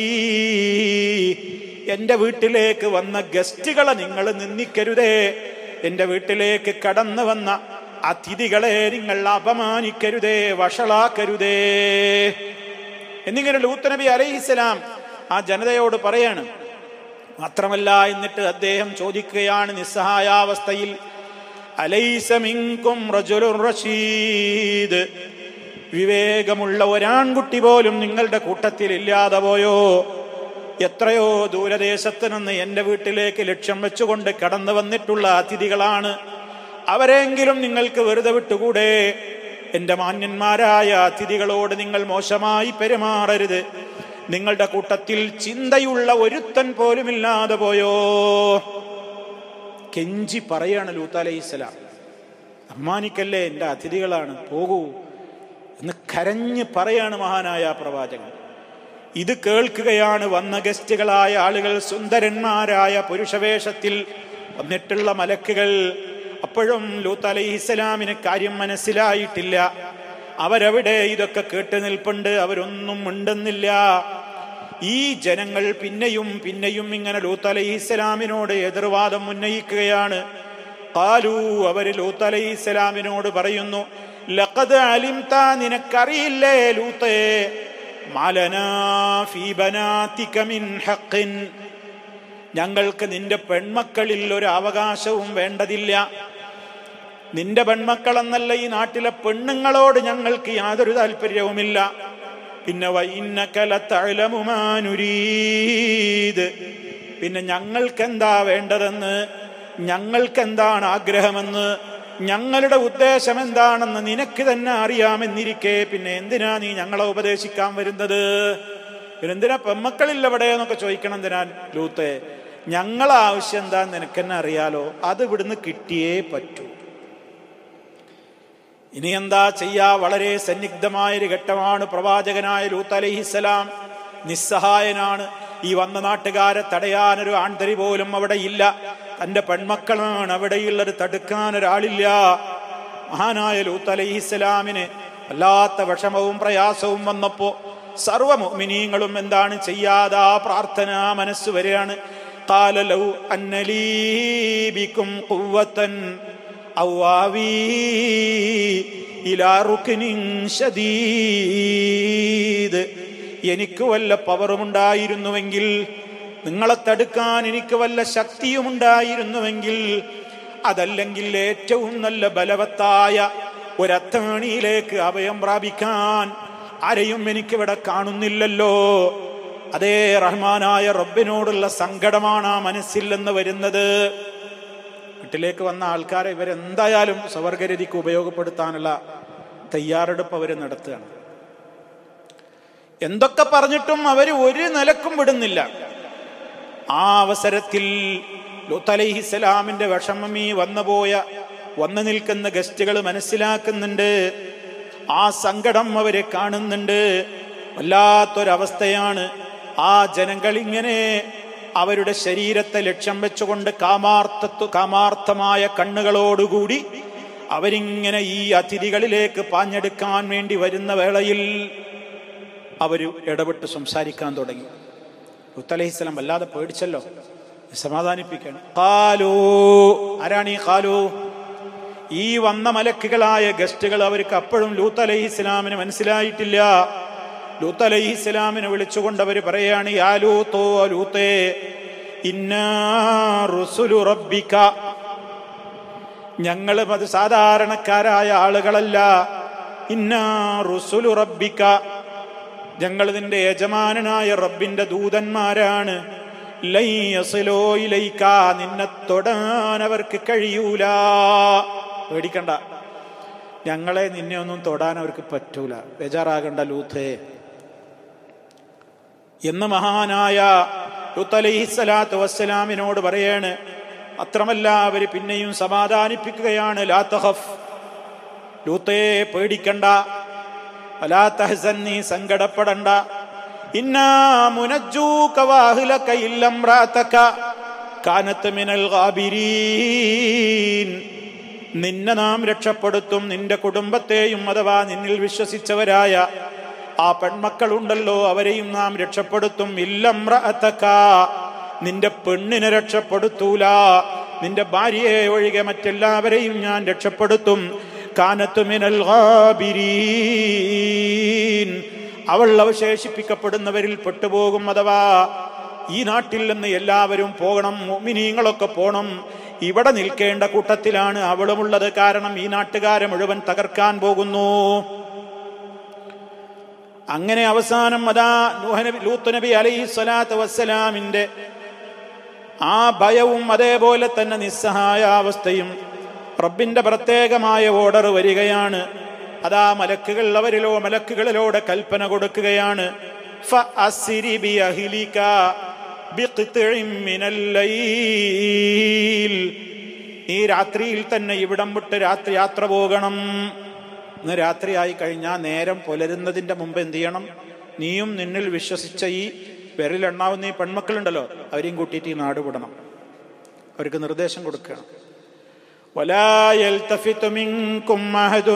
എന്റെ വീട്ടിലേക്ക് വന്ന ഗസ്റ്റുകളെ നിങ്ങൾ നിന്ദിക്കരുതേ എന്റെ വീട്ടിലേക്ക് കടന്നു വന്ന അതിഥികളെ നിങ്ങൾ അപമാനിക്കരുതേ വഷളാക്കരുതേ എന്നിങ്ങനെ ലൂത്ത് നബി അലൈഹിസ്സലാം ആ ജനതയോട് പറയാണ് മാത്രമല്ല എന്നിട്ട് അദ്ദേഹം ചോദിക്കുകയാണ് നിസ്സഹായാവസ്ഥയിൽ അലൈസ മിങ്കും റജുലുർ റഷീദ് വിവേകമുള്ള ഒരാൺകുട്ടി പോലും നിങ്ങളുടെ കൂട്ടത്തിൽ ഇല്ലാതെ പോയോ എത്രയോ ദൂരദേശത്ത് നിന്ന് എൻ്റെ വീട്ടിലേക്ക് ലക്ഷ്യം വെച്ചുകൊണ്ട് കടന്നു വന്നിട്ടുള്ള അതിഥികളാണ് അവരെങ്കിലും നിങ്ങൾക്ക് വെറുതെ വിട്ടുകൂടെ എൻ്റെ മാന്യന്മാരായ അതിഥികളോട് നിങ്ങൾ മോശമായി പെരുമാറരുത് നിങ്ങളുടെ കൂട്ടത്തിൽ ചിന്തയുള്ള ഒരുത്തൻ പോലുമില്ലാതെ പോയോ കെഞ്ചി പറയാണ് ലൂത്ത് അലൈഹിസ്സലാം അമ്മാനിക്കല്ലേ എൻ്റെ അതിഥികളാണ് പോകൂ എന്ന് കരഞ്ഞ് പറയാണ് മഹാനായ പ്രവാചകൻ ഇത് കേൾക്കുകയാണ് വന്ന ഗസ്റ്റുകളായ ആളുകൾ സുന്ദരന്മാരായ പുരുഷവേഷത്തിൽ വന്നിട്ടുള്ള മലക്കുകൾ അപ്പോഴും ലൂത്ത് അലൈഹിസ്സലാമിന് കാര്യം മനസ്സിലായിട്ടില്ല അവരവിടെ ഇതൊക്കെ കേട്ട് നിൽപ്പുണ്ട് അവരൊന്നും മിണ്ടുന്നില്ല ഈ ജനങ്ങൾ പിന്നെയും പിന്നെയും ഇങ്ങനെ ലൂത്ത് അലൈഹിസ്സലാമിനോട് എതിർവാദം ഉന്നയിക്കുകയാണ് കാലു അവര് ലൂത്ത് അലൈഹിസ്സലാമിനോട് പറയുന്നു ലഖദ് അലിംത നിനക്കറിയില്ലേ ലൂത്തേ മാലനാ ഫീ ബനാതിക മിൻ ഹഖിൻ ഞങ്ങൾക്ക് നിന്റെ പെൺമക്കളിൽ ഒരു അവകാശവും വേണ്ടതില്ല നിന്റെ പെൺമക്കൾ എന്നല്ല ഈ നാട്ടിലെ പെണ്ണുങ്ങളോട് ഞങ്ങൾക്ക് യാതൊരു താല്പര്യവുമില്ല പിന്നെ വൈന്നകലത്തഴലമുമാനുരീത് പിന്നെ ഞങ്ങൾക്കെന്താ വേണ്ടതെന്ന് ഞങ്ങൾക്കെന്താണ് ആഗ്രഹമെന്ന് ഞങ്ങളുടെ ഉദ്ദേശം എന്താണെന്ന് നിനക്ക് തന്നെ അറിയാമെന്നിരിക്കെ പിന്നെ എന്തിനാ നീ ഞങ്ങളെ ഉപദേശിക്കാൻ വരുന്നത് എന്തിനാ പെമ്മക്കളില്ല ഇവിടെ എന്നൊക്കെ ചോദിക്കണം എന്തിനാ ലൂത്തെ ഞങ്ങളെ ആവശ്യം എന്താ നിനക്ക് തന്നെ അറിയാലോ അത് ഇവിടുന്ന് കിട്ടിയേ പറ്റൂ ഇനി എന്താ ചെയ്യാ വളരെ സന്നിഗ്ധമായൊരു ഘട്ടമാണ് പ്രവാചകനായ ലൂത്ത് അലഹിസ്സലാം നിസ്സഹായനാണ് ഈ വന്ന നാട്ടുകാരെ തടയാനൊരു ആൺതരി പോലും അവിടെ ഇല്ല തന്റെ പെൺമക്കളാണ് അവിടെയുള്ളത് തടുക്കാൻ ഒരാളില്ല മഹാനായ ലൂത്ത് അലഹിസ്സലാമിന് വല്ലാത്ത വിഷമവും പ്രയാസവും വന്നപ്പോ സർവ മുഅ്മിനീങ്ങളും എന്താണ് ചെയ്യാതെ ആ പ്രാർത്ഥന മനസ്സ് വരികയാണ് قال لو أن لي بكم قوة أو آوي إلى ركن شديد എനിക്ക് വല്ല പവറുമുണ്ടായിരുന്നുവെങ്കിൽ നിങ്ങളെ തടുക്കാൻ എനിക്ക് വല്ല ശക്തിയുമുണ്ടായിരുന്നുവെങ്കിൽ അതല്ലെങ്കിൽ ഏറ്റവും നല്ല ബലവത്തായ ഒരത്താണിയിലേക്ക് അഭയം പ്രാപിക്കാൻ ആരെയും എനിക്കിവിടെ കാണുന്നില്ലല്ലോ അതേ റഹ്മാനായ റബ്ബിനോടുള്ള സങ്കടമാണ് ആ മനസ്സിൽ നിന്ന് വരുന്നത് നാട്ടിലേക്ക് വന്ന ആൾക്കാരെ ഇവരെന്തായാലും സ്വവർഗരതിക്ക് ഉപയോഗപ്പെടുത്താനുള്ള തയ്യാറെടുപ്പ് അവർ നടത്തുകയാണ് എന്തൊക്കെ പറഞ്ഞിട്ടും അവർ ഒരു നിലക്കും വിടുന്നില്ല ആ അവസരത്തിൽ ലൂത്ത് അലൈഹിസ്സലാമിന്റെ വിഷമം ഈ വന്നുപോയ വന്നു നിൽക്കുന്ന ഗസ്റ്റുകൾ മനസ്സിലാക്കുന്നുണ്ട് ആ സങ്കടം അവരെ കാണുന്നുണ്ട് വല്ലാത്തൊരവസ്ഥയാണ് ആ ജനങ്ങൾ ഇങ്ങനെ അവരുടെ ശരീരത്തെ ലക്ഷ്യം വെച്ചുകൊണ്ട് കാമാർത്ഥത്വ കാമാർത്ഥമായ കണ്ണുകളോടുകൂടി അവരിങ്ങനെ ഈ അതിഥികളിലേക്ക് പാഞ്ഞെടുക്കാൻ വേണ്ടി വരുന്ന വേളയിൽ അവർ ഇടപെട്ട് സംസാരിക്കാൻ തുടങ്ങി മുത്തലഹിസ്ലാം വല്ലാതെ പേടിച്ചല്ലോ സമാധാനിപ്പിക്കണം കാലൂ ആരാണ് ഈ കാലൂ ഈ വന്ന മലക്കുകളായ ഗസ്റ്റുകൾ അവർക്ക് അപ്പോഴും ലൂത്ത് അലൈഹി ഇസ്ലാമിന് മനസ്സിലായിട്ടില്ല ലൂത്ത് അലൈഹി ഇസ്ലാമിനെ വിളിച്ചുകൊണ്ട് അവർ പറയാണ് യാ ലൂത്തോ ലൂത്തേ ഇന്നാ റുസുലു റബ്ബിക ഞങ്ങളും അത് സാധാരണക്കാരായ ആളുകളല്ല ഇന്നാ റുസുലു റബ്ബിക ഞങ്ങൾ നിന്റെ യജമാനനായ റബ്ബിന്റെ ദൂതന്മാരാണ് ലൈയസിലോ ഇലൈക്ക നിന്നെ തൊടാൻ അവർക്ക് കഴിയൂല പേടിക്കണ്ട ഞങ്ങളെ നിന്നെ ഒന്നും തൊടാൻ അവർക്ക് പറ്റൂല ബേജാറാകണ്ട ലൂത്തേ എന്ന് മഹാനായ ലൂത്ത് അലൈഹിസ്സലാത്തു വസ്സലാമിനോട് പറയാണ് അത്രമല്ല അവര് പിന്നെയും സമാധാനിപ്പിക്കുകയാണ് ലാ തഹഫ് ലൂത്തേ പേടിക്കണ്ട വലാ തഹ്സൻ നീ സങ്കടപ്പെടണ്ട ഇന്നാ മുനജ്ജൂക വാഹിലക ഇല്ലംറാതക കാനത്ത് മിനൽ ഗാബിരീൻ നിന്നെ നാം രക്ഷപ്പെടുത്തും നിന്റെ കുടുംബത്തെയും അഥവാ നിന്നിൽ വിശ്വസിച്ചവരായ ആ പെൺമക്കളുണ്ടല്ലോ അവരെയും നാം രക്ഷപ്പെടുത്തും ഇല്ലംറഅതക നിന്റെ പെണ്ണിനെ രക്ഷപ്പെടുത്തൂല നിന്റെ ഭാര്യയെ ഒഴികെ മറ്റെല്ലാവരെയും ഞാൻ രക്ഷപ്പെടുത്തും കാനത്ത് മിനൽ ഗാബിരീൻ അവൾ അവശേഷിപ്പിക്കപ്പെടുന്നവരിൽ പെട്ടുപോകും അഥവാ ഈ നാട്ടിൽ നിന്ന് എല്ലാവരും പോകണം മിനിങ്ങളൊക്കെ പോകണം ഇവിടെ നിൽക്കേണ്ട കൂട്ടത്തിലാണ് അവളുമുള്ളത് കാരണം ഈ നാട്ടുകാരെ മുഴുവൻ തകർക്കാൻ പോകുന്നു അങ്ങനെ അവസാനം അതാ നൂഹനബി ലൂത്ത് നബി അലൈഹി സ്വലാത്ത് വസ്സലാമിന്റെ ആ ഭയവും അതേപോലെ തന്നെ നിസ്സഹായാവസ്ഥയും റബ്ബിന്റെ പ്രത്യേകമായ ഓർഡർ വരികയാണ് അതാ മലക്കുകൾ അവരിലോ മലക്കുകളിലൂടെ കൽപ്പന കൊടുക്കുകയാണ് فأسر بأهلك بقطع من الليل ഈ രാത്രിയിൽ തന്നെ ഇവിടം വിട്ട് രാത്രി യാത്ര പോകണം ഇന്ന് രാത്രിയായി കഴിഞ്ഞാൽ നേരം പുലരുന്നതിന്റെ മുമ്പ് എന്ത് ചെയ്യണം നീയും നിന്നിൽ വിശ്വസിച്ച ഈ വിരലെണ്ണാവുന്ന ഈ പെൺമക്കളുണ്ടല്ലോ അവരെയും കൂട്ടിയിട്ട് ഈ നാട് വിടണം അവർക്ക് നിർദ്ദേശം കൊടുക്കണം ولا يلتفت منكم أحد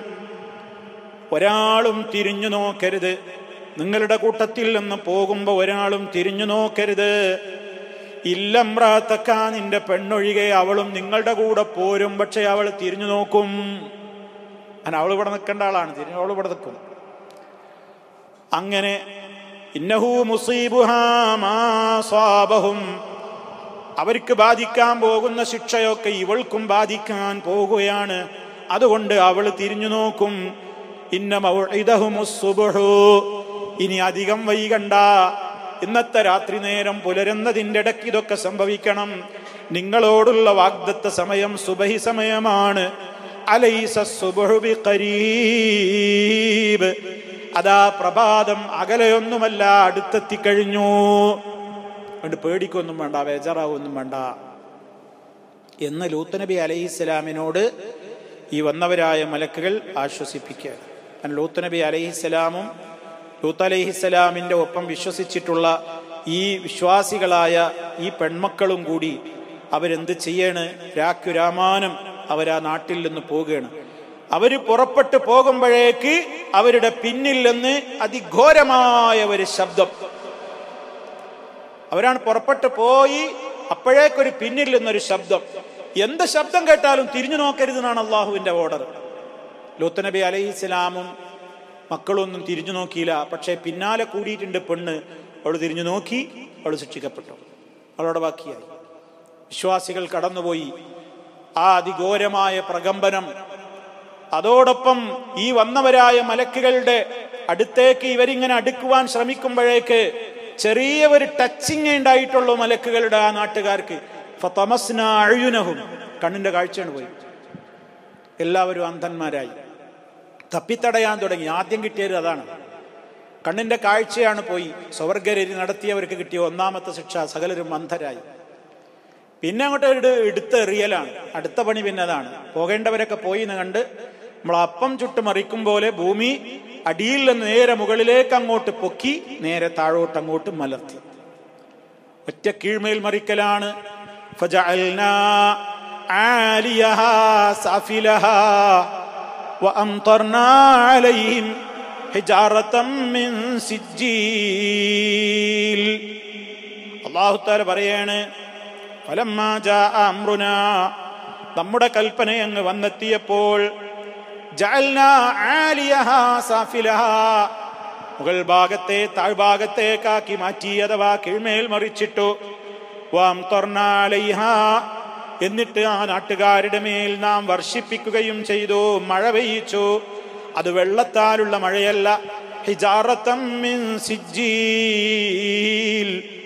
ഒരാളും തിരിഞ്ഞു നോക്കരുത് നിങ്ങളുടെ കൂട്ടത്തിൽ നിന്ന് പോകുമ്പോ ഒരാളും തിരിഞ്ഞു നോക്കരുത് ഇല്ലമ്രാത്തക്ക നിന്റെ പെണ്ണൊഴികെ അവളും നിങ്ങളുടെ കൂടെ പോരും പക്ഷെ അവൾ തിരിഞ്ഞു നോക്കും അങ്ങനെ അവൾ ഇവിടെ നിൽക്കേണ്ട ആളാണ് തിരിഞ്ഞു അവൾ ഇവിടെ നിൽക്കും അങ്ങനെ ഇന്നഹു മുസീബുഹാമാസ്വാബഹും അവർക്ക് ബാധിക്കാൻ പോകുന്ന ശിക്ഷയൊക്കെ ഇവൾക്കും ബാധിക്കാൻ പോകുകയാണ് അതുകൊണ്ട് അവൾ തിരിഞ്ഞു നോക്കും ഇന്ന മൗഇദഹുമുസ്സുബ്ഹു ഇനി അധികം വൈകണ്ട ഇന്നത്തെ രാത്രി നേരം പുലരുന്നതിൻ്റെ ഇടയ്ക്ക് ഇതൊക്കെ സംഭവിക്കണം നിങ്ങളോടുള്ള വാഗ്ദത്ത സമയം സുബഹി സമയമാണ് അലൈസ സുബ്ഹു ബിഖരീബ് അതാ പ്രഭാതം അകലെയൊന്നുമല്ല അടുത്തെത്തിക്കഴിഞ്ഞു അതുകൊണ്ട് പേടിക്കൊന്നും വേണ്ട ബേജാറാവൊന്നും വേണ്ട എന്ന് ലൂത്ത് നബി അലൈഹി സ്വലാമിനോട് ഈ വന്നവരായ മലക്കുകൾ ആശ്വസിപ്പിക്കുക കാരണം ലൂത്ത് നബി അലൈഹിസ്സലാമും ലൂത്ത് അലൈഹിസ്സലാമിന്റെ ഒപ്പം വിശ്വസിച്ചിട്ടുള്ള ഈ വിശ്വാസികളായ ഈ പെൺമക്കളും കൂടി അവരെന്ത് ചെയ്യാണ് രാക്കുരാമാനം അവരാ നാട്ടിൽ നിന്ന് പോവുകയാണ് അവര് പുറപ്പെട്ടു പോകുമ്പോഴേക്ക് അവരുടെ പിന്നിൽ നിന്ന് അതിഘോരമായ ഒരു ശബ്ദം അവരാണ് പുറപ്പെട്ടു പോയി അപ്പോഴേക്കൊരു പിന്നിൽ നിന്നൊരു ശബ്ദം എന്ത് ശബ്ദം കേട്ടാലും തിരിഞ്ഞു നോക്കരുതെന്നാണ് അള്ളാഹുവിന്റെ ഓർഡർ ലൂത്ത് നബി അലൈഹി ഇസ്ലാമും മക്കളൊന്നും തിരിഞ്ഞു നോക്കിയില്ല പക്ഷെ പിന്നാലെ കൂടിയിട്ടുണ്ട് പെണ്ണ് അവൾ തിരിഞ്ഞു നോക്കി അവൾ ശിക്ഷിക്കപ്പെട്ടു അവളോടെ ബാക്കിയായി വിശ്വാസികൾ കടന്നുപോയി ആ അതിഘോരമായ പ്രകമ്പനം അതോടൊപ്പം ഈ വന്നവരായ മലക്കുകളുടെ അടുത്തേക്ക് ഇവരിങ്ങനെ അടുക്കുവാൻ ശ്രമിക്കുമ്പോഴേക്ക് ചെറിയ ഒരു ടച്ചിങ് ഉണ്ടായിട്ടുള്ളൂ മലക്കുകളുടെ ആ നാട്ടുകാർക്ക് ഫതമസ്നാ അഴ്യുനഹും കണ്ണിന്റെ കാഴ്ചയാണ് പോയി എല്ലാവരും അന്ധന്മാരായി തപ്പിത്തടയാൻ തുടങ്ങി ആദ്യം കിട്ടിയത് അതാണ് കണ്ണിന്റെ കാഴ്ചയാണ് പോയി സ്വർഗരരി നടത്തിയവർക്ക് കിട്ടിയ ഒന്നാമത്തെ ശിക്ഷ സകലരും അന്ധരായി പിന്നെ അങ്ങോട്ട് എടു എടുത്തെറിയലാണ് അടുത്ത പണി പിന്നെ അതാണ് പോകേണ്ടവരൊക്കെ പോയി എന്ന് കണ്ട് നമ്മൾ അപ്പം ചുട്ട് മറിക്കും പോലെ ഭൂമി അടിയിൽ നിന്ന് നേരെ മുകളിലേക്ക് അങ്ങോട്ട് പൊക്കി നേരെ താഴോട്ട് അങ്ങോട്ട് മലർത്തി ഒറ്റ കീഴ്മേൽ മറിക്കലാണ് فجعلنا عاليها سافلها وأمطرنا عليهم حجارة من سجيل അള്ളാഹു താല പറയാണ് ഫലമ്മാ ജാ അമ്രുന നമ്മുടെ കൽപ്പന അങ്ങ് വന്നെത്തിയപ്പോൾ ജഅൽനാ ആലിയഹാ സാഫിലഹാ മുകൾ ഭാഗത്തെ താഴ്ഭാഗത്തേക്കാക്കി മാറ്റി അഥവാ കീഴ്മേൽ മറിച്ചിട്ടു വാം തൊർണാലൈഹ എന്നിട്ട് ആ നാട്ടുകാരുടെ മേൽ നാം വർഷിപ്പിക്കുകയും ചെയ്തു മഴ പെയ്യിച്ചു അത് വെള്ളത്താലുള്ള മഴയല്ല ഹിജാറത്തം മിൻ സിജ്ജീൽ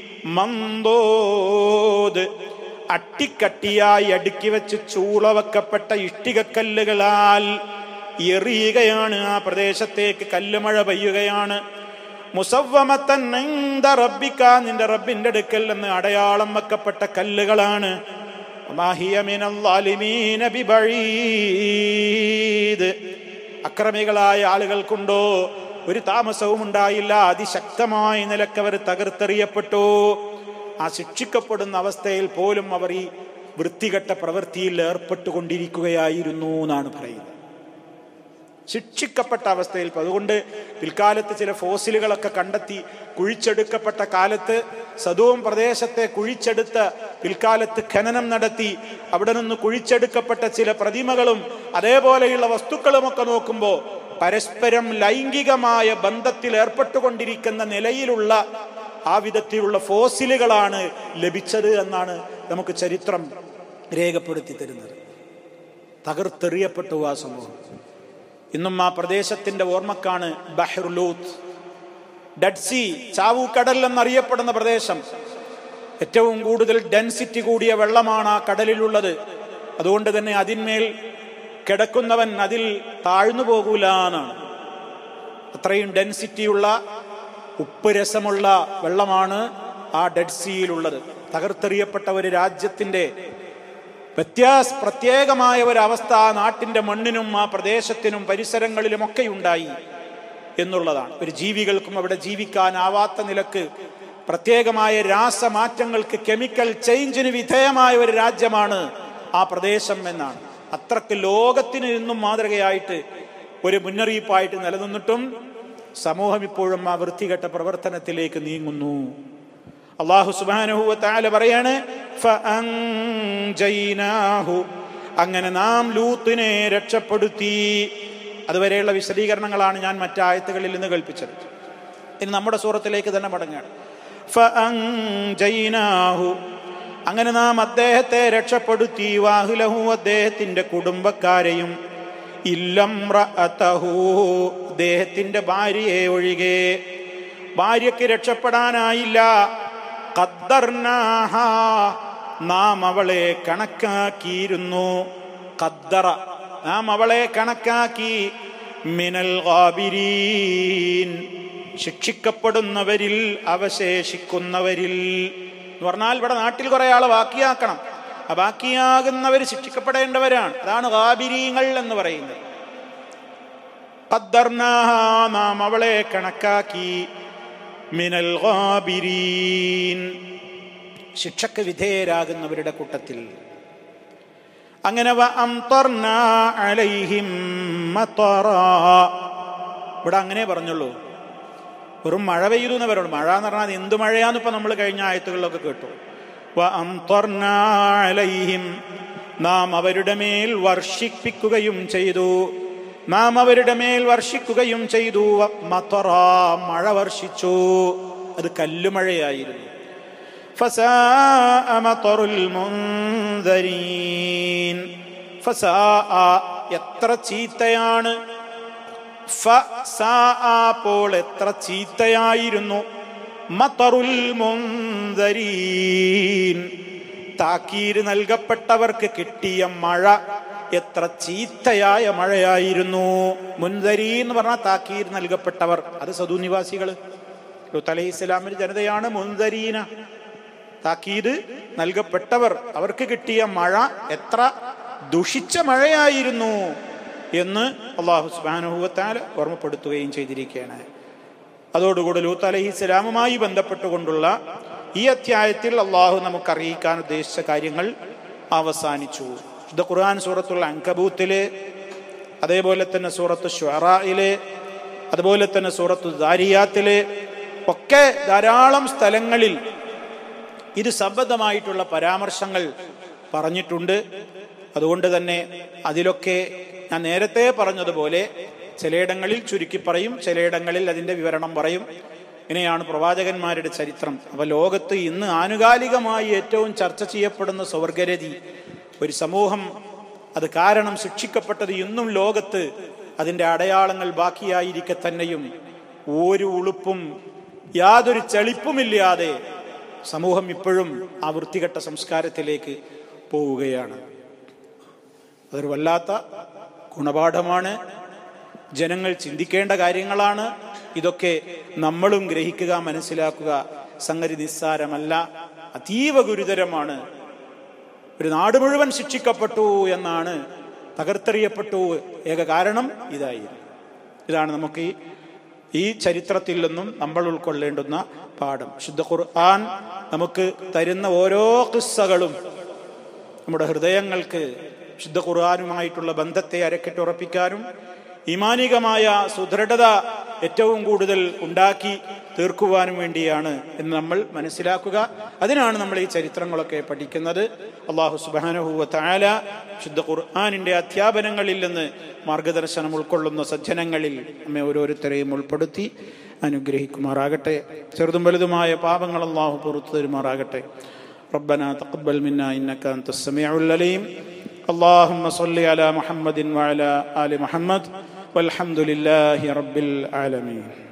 മന്ദോത് അട്ടിക്കട്ടിയായി അടുക്കി വെച്ച് ചൂളവക്കപ്പെട്ട ഇഷ്ടികക്കല്ലുകളാൽ എറിയുകയാണ് ആ പ്രദേശത്തേക്ക് കല്ലുമഴ പെയ്യുകയാണ് മുസവമത്തൻ നിന്റെ റബ്ബിക്ക നിന്റെ റബ്ബിന്റെ അടുക്കൽ എന്ന് അടയാളം വെക്കപ്പെട്ട കല്ലുകളാണ് മാഹിയ മിനൽ ളാലിമീന ബിബഈദ്. അക്രമികളായ ആളുകൾക്കുണ്ടോ ഒരു താമസവും ഉണ്ടായില്ല അതിശക്തമായ നിലക്ക് അവർ തകർത്തെറിയപ്പെട്ടു ആ ശിക്ഷിക്കപ്പെടുന്ന അവസ്ഥയിൽ പോലും അവർ ഈ വൃത്തികെട്ട പ്രവൃത്തിയിൽ ഏർപ്പെട്ടുകൊണ്ടിരിക്കുകയായിരുന്നു എന്നാണ് പറയുന്നത് ശിക്ഷിക്കപ്പെട്ട അവസ്ഥയിൽ അതുകൊണ്ട് പിൽക്കാലത്ത് ചില ഫോസിലുകളൊക്കെ കണ്ടെത്തി കുഴിച്ചെടുക്കപ്പെട്ട കാലത്ത് സദൂം പ്രദേശത്തെ കുഴിച്ചെടുത്ത് പിൽക്കാലത്ത് ഖനനം നടത്തി അവിടെ നിന്ന് കുഴിച്ചെടുക്കപ്പെട്ട ചില പ്രതിമകളും അതേപോലെയുള്ള വസ്തുക്കളുമൊക്കെ നോക്കുമ്പോൾ പരസ്പരം ലൈംഗികമായ ബന്ധത്തിൽ ഏർപ്പെട്ടുകൊണ്ടിരിക്കുന്ന നിലയിലുള്ള ആ വിധത്തിലുള്ള ഫോസിലുകളാണ് ലഭിച്ചത് എന്നാണ് നമുക്ക് ചരിത്രം രേഖപ്പെടുത്തി തരുന്നത് തകർത്തെറിയപ്പെട്ടു ആ സംഭവം ഇന്നും ആ പ്രദേശത്തിന്റെ ഓർമ്മക്കാണ് ബഹ്റുലൂത്ത് ഡെഡ് സി ചാവൂക്കടൽ എന്നറിയപ്പെടുന്ന പ്രദേശം ഏറ്റവും കൂടുതൽ ഡെൻസിറ്റി കൂടിയ വെള്ളമാണ് ആ കടലിലുള്ളത് അതുകൊണ്ട് തന്നെ അതിന്മേൽ കിടക്കുന്നവൻ അതിൽ താഴ്ന്നു പോകൂല എന്നാണ് അത്രയും ഡെൻസിറ്റിയുള്ള ഉപ്പ് രസമുള്ള വെള്ളമാണ് ആ ഡെഡ് സിയിലുള്ളത് തകർത്തെറിയപ്പെട്ട ഒരു രാജ്യത്തിന്റെ വ്യത്യാസ പ്രത്യേകമായ ഒരു അവസ്ഥ ആ നാട്ടിന്റെ മണ്ണിനും ആ പ്രദേശത്തിനും പരിസരങ്ങളിലുമൊക്കെ ഉണ്ടായി എന്നുള്ളതാണ് ഒരു ജീവികൾക്കും അവിടെ ജീവിക്കാനാവാത്ത നിലക്ക് പ്രത്യേകമായ രാസമാറ്റങ്ങൾക്ക് കെമിക്കൽ ചേഞ്ചിന് വിധേയമായ ഒരു രാജ്യമാണ് ആ പ്രദേശം എന്നാണ് അത്രക്ക് ലോകത്തിന് ഇന്നും മാതൃകയായിട്ട് ഒരു മുന്നറിയിപ്പായിട്ട് നിലനിന്നിട്ടും സമൂഹം ഇപ്പോഴും ആ വൃത്തികെട്ട പ്രവർത്തനത്തിലേക്ക് നീങ്ങുന്നു അള്ളാഹു സുബാനഹുവ താല പറയാണ് ഫഅൻജയ്നാഹു. അങ്ങനെ നാം ലൂത്തിനെ രക്ഷപ്പെടുത്തി അതുവരെയുള്ള വിശദീകരണങ്ങളാണ് ഞാൻ മറ്റായത്തുകളിൽ നിന്ന് കൽപ്പിച്ചത് ഇനി നമ്മുടെ സൂറത്തിലേക്ക് തന്നെ മടങ്ങുകയാണ് ഫഅൻജയ്നാഹു. അങ്ങനെ നാം അദ്ദേഹത്തെ രക്ഷപ്പെടുത്തി വാഹുലഹു അദ്ദേഹത്തിന്റെ കുടുംബക്കാരെയും ഇല്ലം അദ്ദേഹത്തിന്റെ ഭാര്യയെ ഒഴികെ ഭാര്യയ്ക്ക് രക്ഷപ്പെടാനായില്ല ഖദ്ദർനാഹ. നാം അവളെ കണക്കാക്കിയിരുന്നു ഖദ്ദറ നാം അവളെ കണക്കാക്കി മിനൽ ഗാബിരീൻ ശിക്ഷിക്കപ്പെടുന്നവരിൽ അവശേഷിക്കുന്നവരിൽ എന്ന് പറഞ്ഞാൽ ഇവിടെ നാട്ടിൽ കുറെ ആളെ ബാക്കിയാക്കണം ആ ബാക്കിയാകുന്നവർ ശിക്ഷിക്കപ്പെടേണ്ടവരാണ് അതാണ് ഗാബിരീങ്ങൾ എന്ന് പറയുന്നത് ഖദ്ദർനാഹ. നാം അവളെ കണക്കാക്കി മിനൽ ഗാബിരീൻ ശിക്ഷക്ക് വിധേയരാകുന്നവരുടെ കൂട്ടത്തിൽ അങ്ങനെ വ അംതർനാ അലൈഹിം മതറാ. ഇവിടെ അങ്ങനെ പറഞ്ഞുള്ളൂ വെറും മഴ പെയ്തു എന്ന് പറയുള്ളൂ മഴ എന്ന് പറഞ്ഞാൽ എന്ത് മഴയാന്ന് ഇപ്പൊ നമ്മൾ കഴിഞ്ഞ ആയത്തുകളിലൊക്കെ കേട്ടു വ അംതർനാ അലൈഹിം നാം അവരുടെ മേൽ വർഷിപ്പിക്കുകയും ചെയ്തു നാം അവരുടെ മേൽ വർഷിക്കുകയും ചെയ്തു വ മതറാ. മഴ വർഷിച്ചു അത് കല്ലുമഴയായിരുന്നു فساء مطر المنذرين فساء എത്ര ചീത്തയാണ് ഫസാഅ അപ്പോൾ എത്ര ചീത്തയായിരുന്നു മത്തറുൽ മുൻദരീൻ താക്കീര് നൽകപ്പെട്ടവർക്ക് കിട്ടിയ മഴ എത്ര ചീത്തയായ മഴയായിരുന്നു മുൻതരി എന്ന് പറഞ്ഞാൽ താക്കീർ നൽകപ്പെട്ടവർ അത് സദു നിവാസികൾ ലൂത്ത് അലൈഹി ഇസ്ലാമിന്റെ ജനതയാണ് മുൻതരീന താക്കീത് നൽകപ്പെട്ടവർ അവർക്ക് കിട്ടിയ മഴ എത്ര ദുഷിച്ച മഴയായിരുന്നു എന്ന് അള്ളാഹു സുബാനുഭവത്താൽ ഓർമ്മപ്പെടുത്തുകയും ചെയ്തിരിക്കുകയാണ് അതോടുകൂടി ലൂത്ത് അലഹി ഇസ്ലാമുമായി ബന്ധപ്പെട്ടുകൊണ്ടുള്ള ഈ അധ്യായത്തിൽ അള്ളാഹു നമുക്ക് അറിയിക്കാൻ ഉദ്ദേശിച്ച കാര്യങ്ങൾ അവസാനിച്ചു ഇത് ഖുർആൻ സൂറത്തുള്ള അങ്കബൂത്തില് അതേപോലെ തന്നെ സൂറത്ത് ഷ്വറയില് അതുപോലെ തന്നെ സൂറത്തു ദാരിയാത്തില് ഒക്കെ ധാരാളം സ്ഥലങ്ങളിൽ ഇത് സംബന്ധമായിട്ടുള്ള പരാമർശങ്ങൾ പറഞ്ഞിട്ടുണ്ട് അതുകൊണ്ട് തന്നെ അതിലൊക്കെ ഞാൻ നേരത്തെ പറഞ്ഞതുപോലെ ചിലയിടങ്ങളിൽ ചുരുക്കി പറയും ചിലയിടങ്ങളിൽ അതിൻ്റെ വിവരണം പറയും ഇങ്ങനെയാണ് പ്രവാചകന്മാരുടെ ചരിത്രം അപ്പൊ ലോകത്ത് ഇന്ന് ആനുകാലികമായി ഏറ്റവും ചർച്ച ചെയ്യപ്പെടുന്ന സ്വർഗരതി ഒരു സമൂഹം അത് കാരണം ശിക്ഷിക്കപ്പെട്ടത് ഇന്നും ലോകത്ത് അതിൻ്റെ അടയാളങ്ങൾ ബാക്കിയായിരിക്കെ തന്നെയും ഒരു ഉളുപ്പും യാതൊരു ചെളിപ്പുമില്ലാതെ സമൂഹം ഇപ്പോഴും ആ വൃത്തികെട്ട സംസ്കാരത്തിലേക്ക് പോവുകയാണ് അതൊരു വല്ലാത്ത ഗുണപാഠമാണ് ജനങ്ങൾ ചിന്തിക്കേണ്ട കാര്യങ്ങളാണ് ഇതൊക്കെ നമ്മളും ഗ്രഹിക്കുക മനസ്സിലാക്കുക സംഗതി നിസ്സാരമല്ല അതീവ ഗുരുതരമാണ് ഒരു നാട് മുഴുവൻ ശിക്ഷിക്കപ്പെട്ടു എന്നാണ് തകർത്തെറിയപ്പെട്ടു ഏക കാരണം ഇതായിരുന്നു ഇതാണ് നമുക്ക് ഈ ഈ ചരിത്രത്തിൽ നിന്നും നമ്മൾ ഉൾക്കൊള്ളേണ്ടുന്ന പാഠം ശുദ്ധ ഖുർആൻ നമുക്ക് തരുന്ന ഓരോ കിസ്സകളും നമ്മുടെ ഹൃദയങ്ങൾക്ക് ശുദ്ധ ഖുർആാനുമായിട്ടുള്ള ബന്ധത്തെ അരക്കെട്ടുറപ്പിക്കാനും ഇമാനികമായ സുദൃഢത ഏറ്റവും കൂടുതൽ ഉണ്ടാക്കി തീർക്കുവാനും വേണ്ടിയാണ് എന്ന് നമ്മൾ മനസ്സിലാക്കുക അതിനാണ് നമ്മൾ ഈ ചരിത്രങ്ങളൊക്കെ പഠിക്കുന്നത് അള്ളാഹു സുബാനഹുവ താല ശുദ്ധ ഖുർആാനിന്റെ അധ്യാപനങ്ങളിൽ നിന്ന് മാർഗദർശനം ഉൾക്കൊള്ളുന്ന സജ്ജനങ്ങളിൽ നമ്മെ ഓരോരുത്തരെയും ഉൾപ്പെടുത്തി അനുഗ്രഹിക്കുമാറാകട്ടെ ചെറുതും വലുതുമായ പാപങ്ങൾ അള്ളാഹു പുറത്തു തരുമാറാകട്ടെ ربنا تقبل منا انك انت السميع العليم اللهم صل على محمد وعلى ال محمد والحمد لله رب العالمين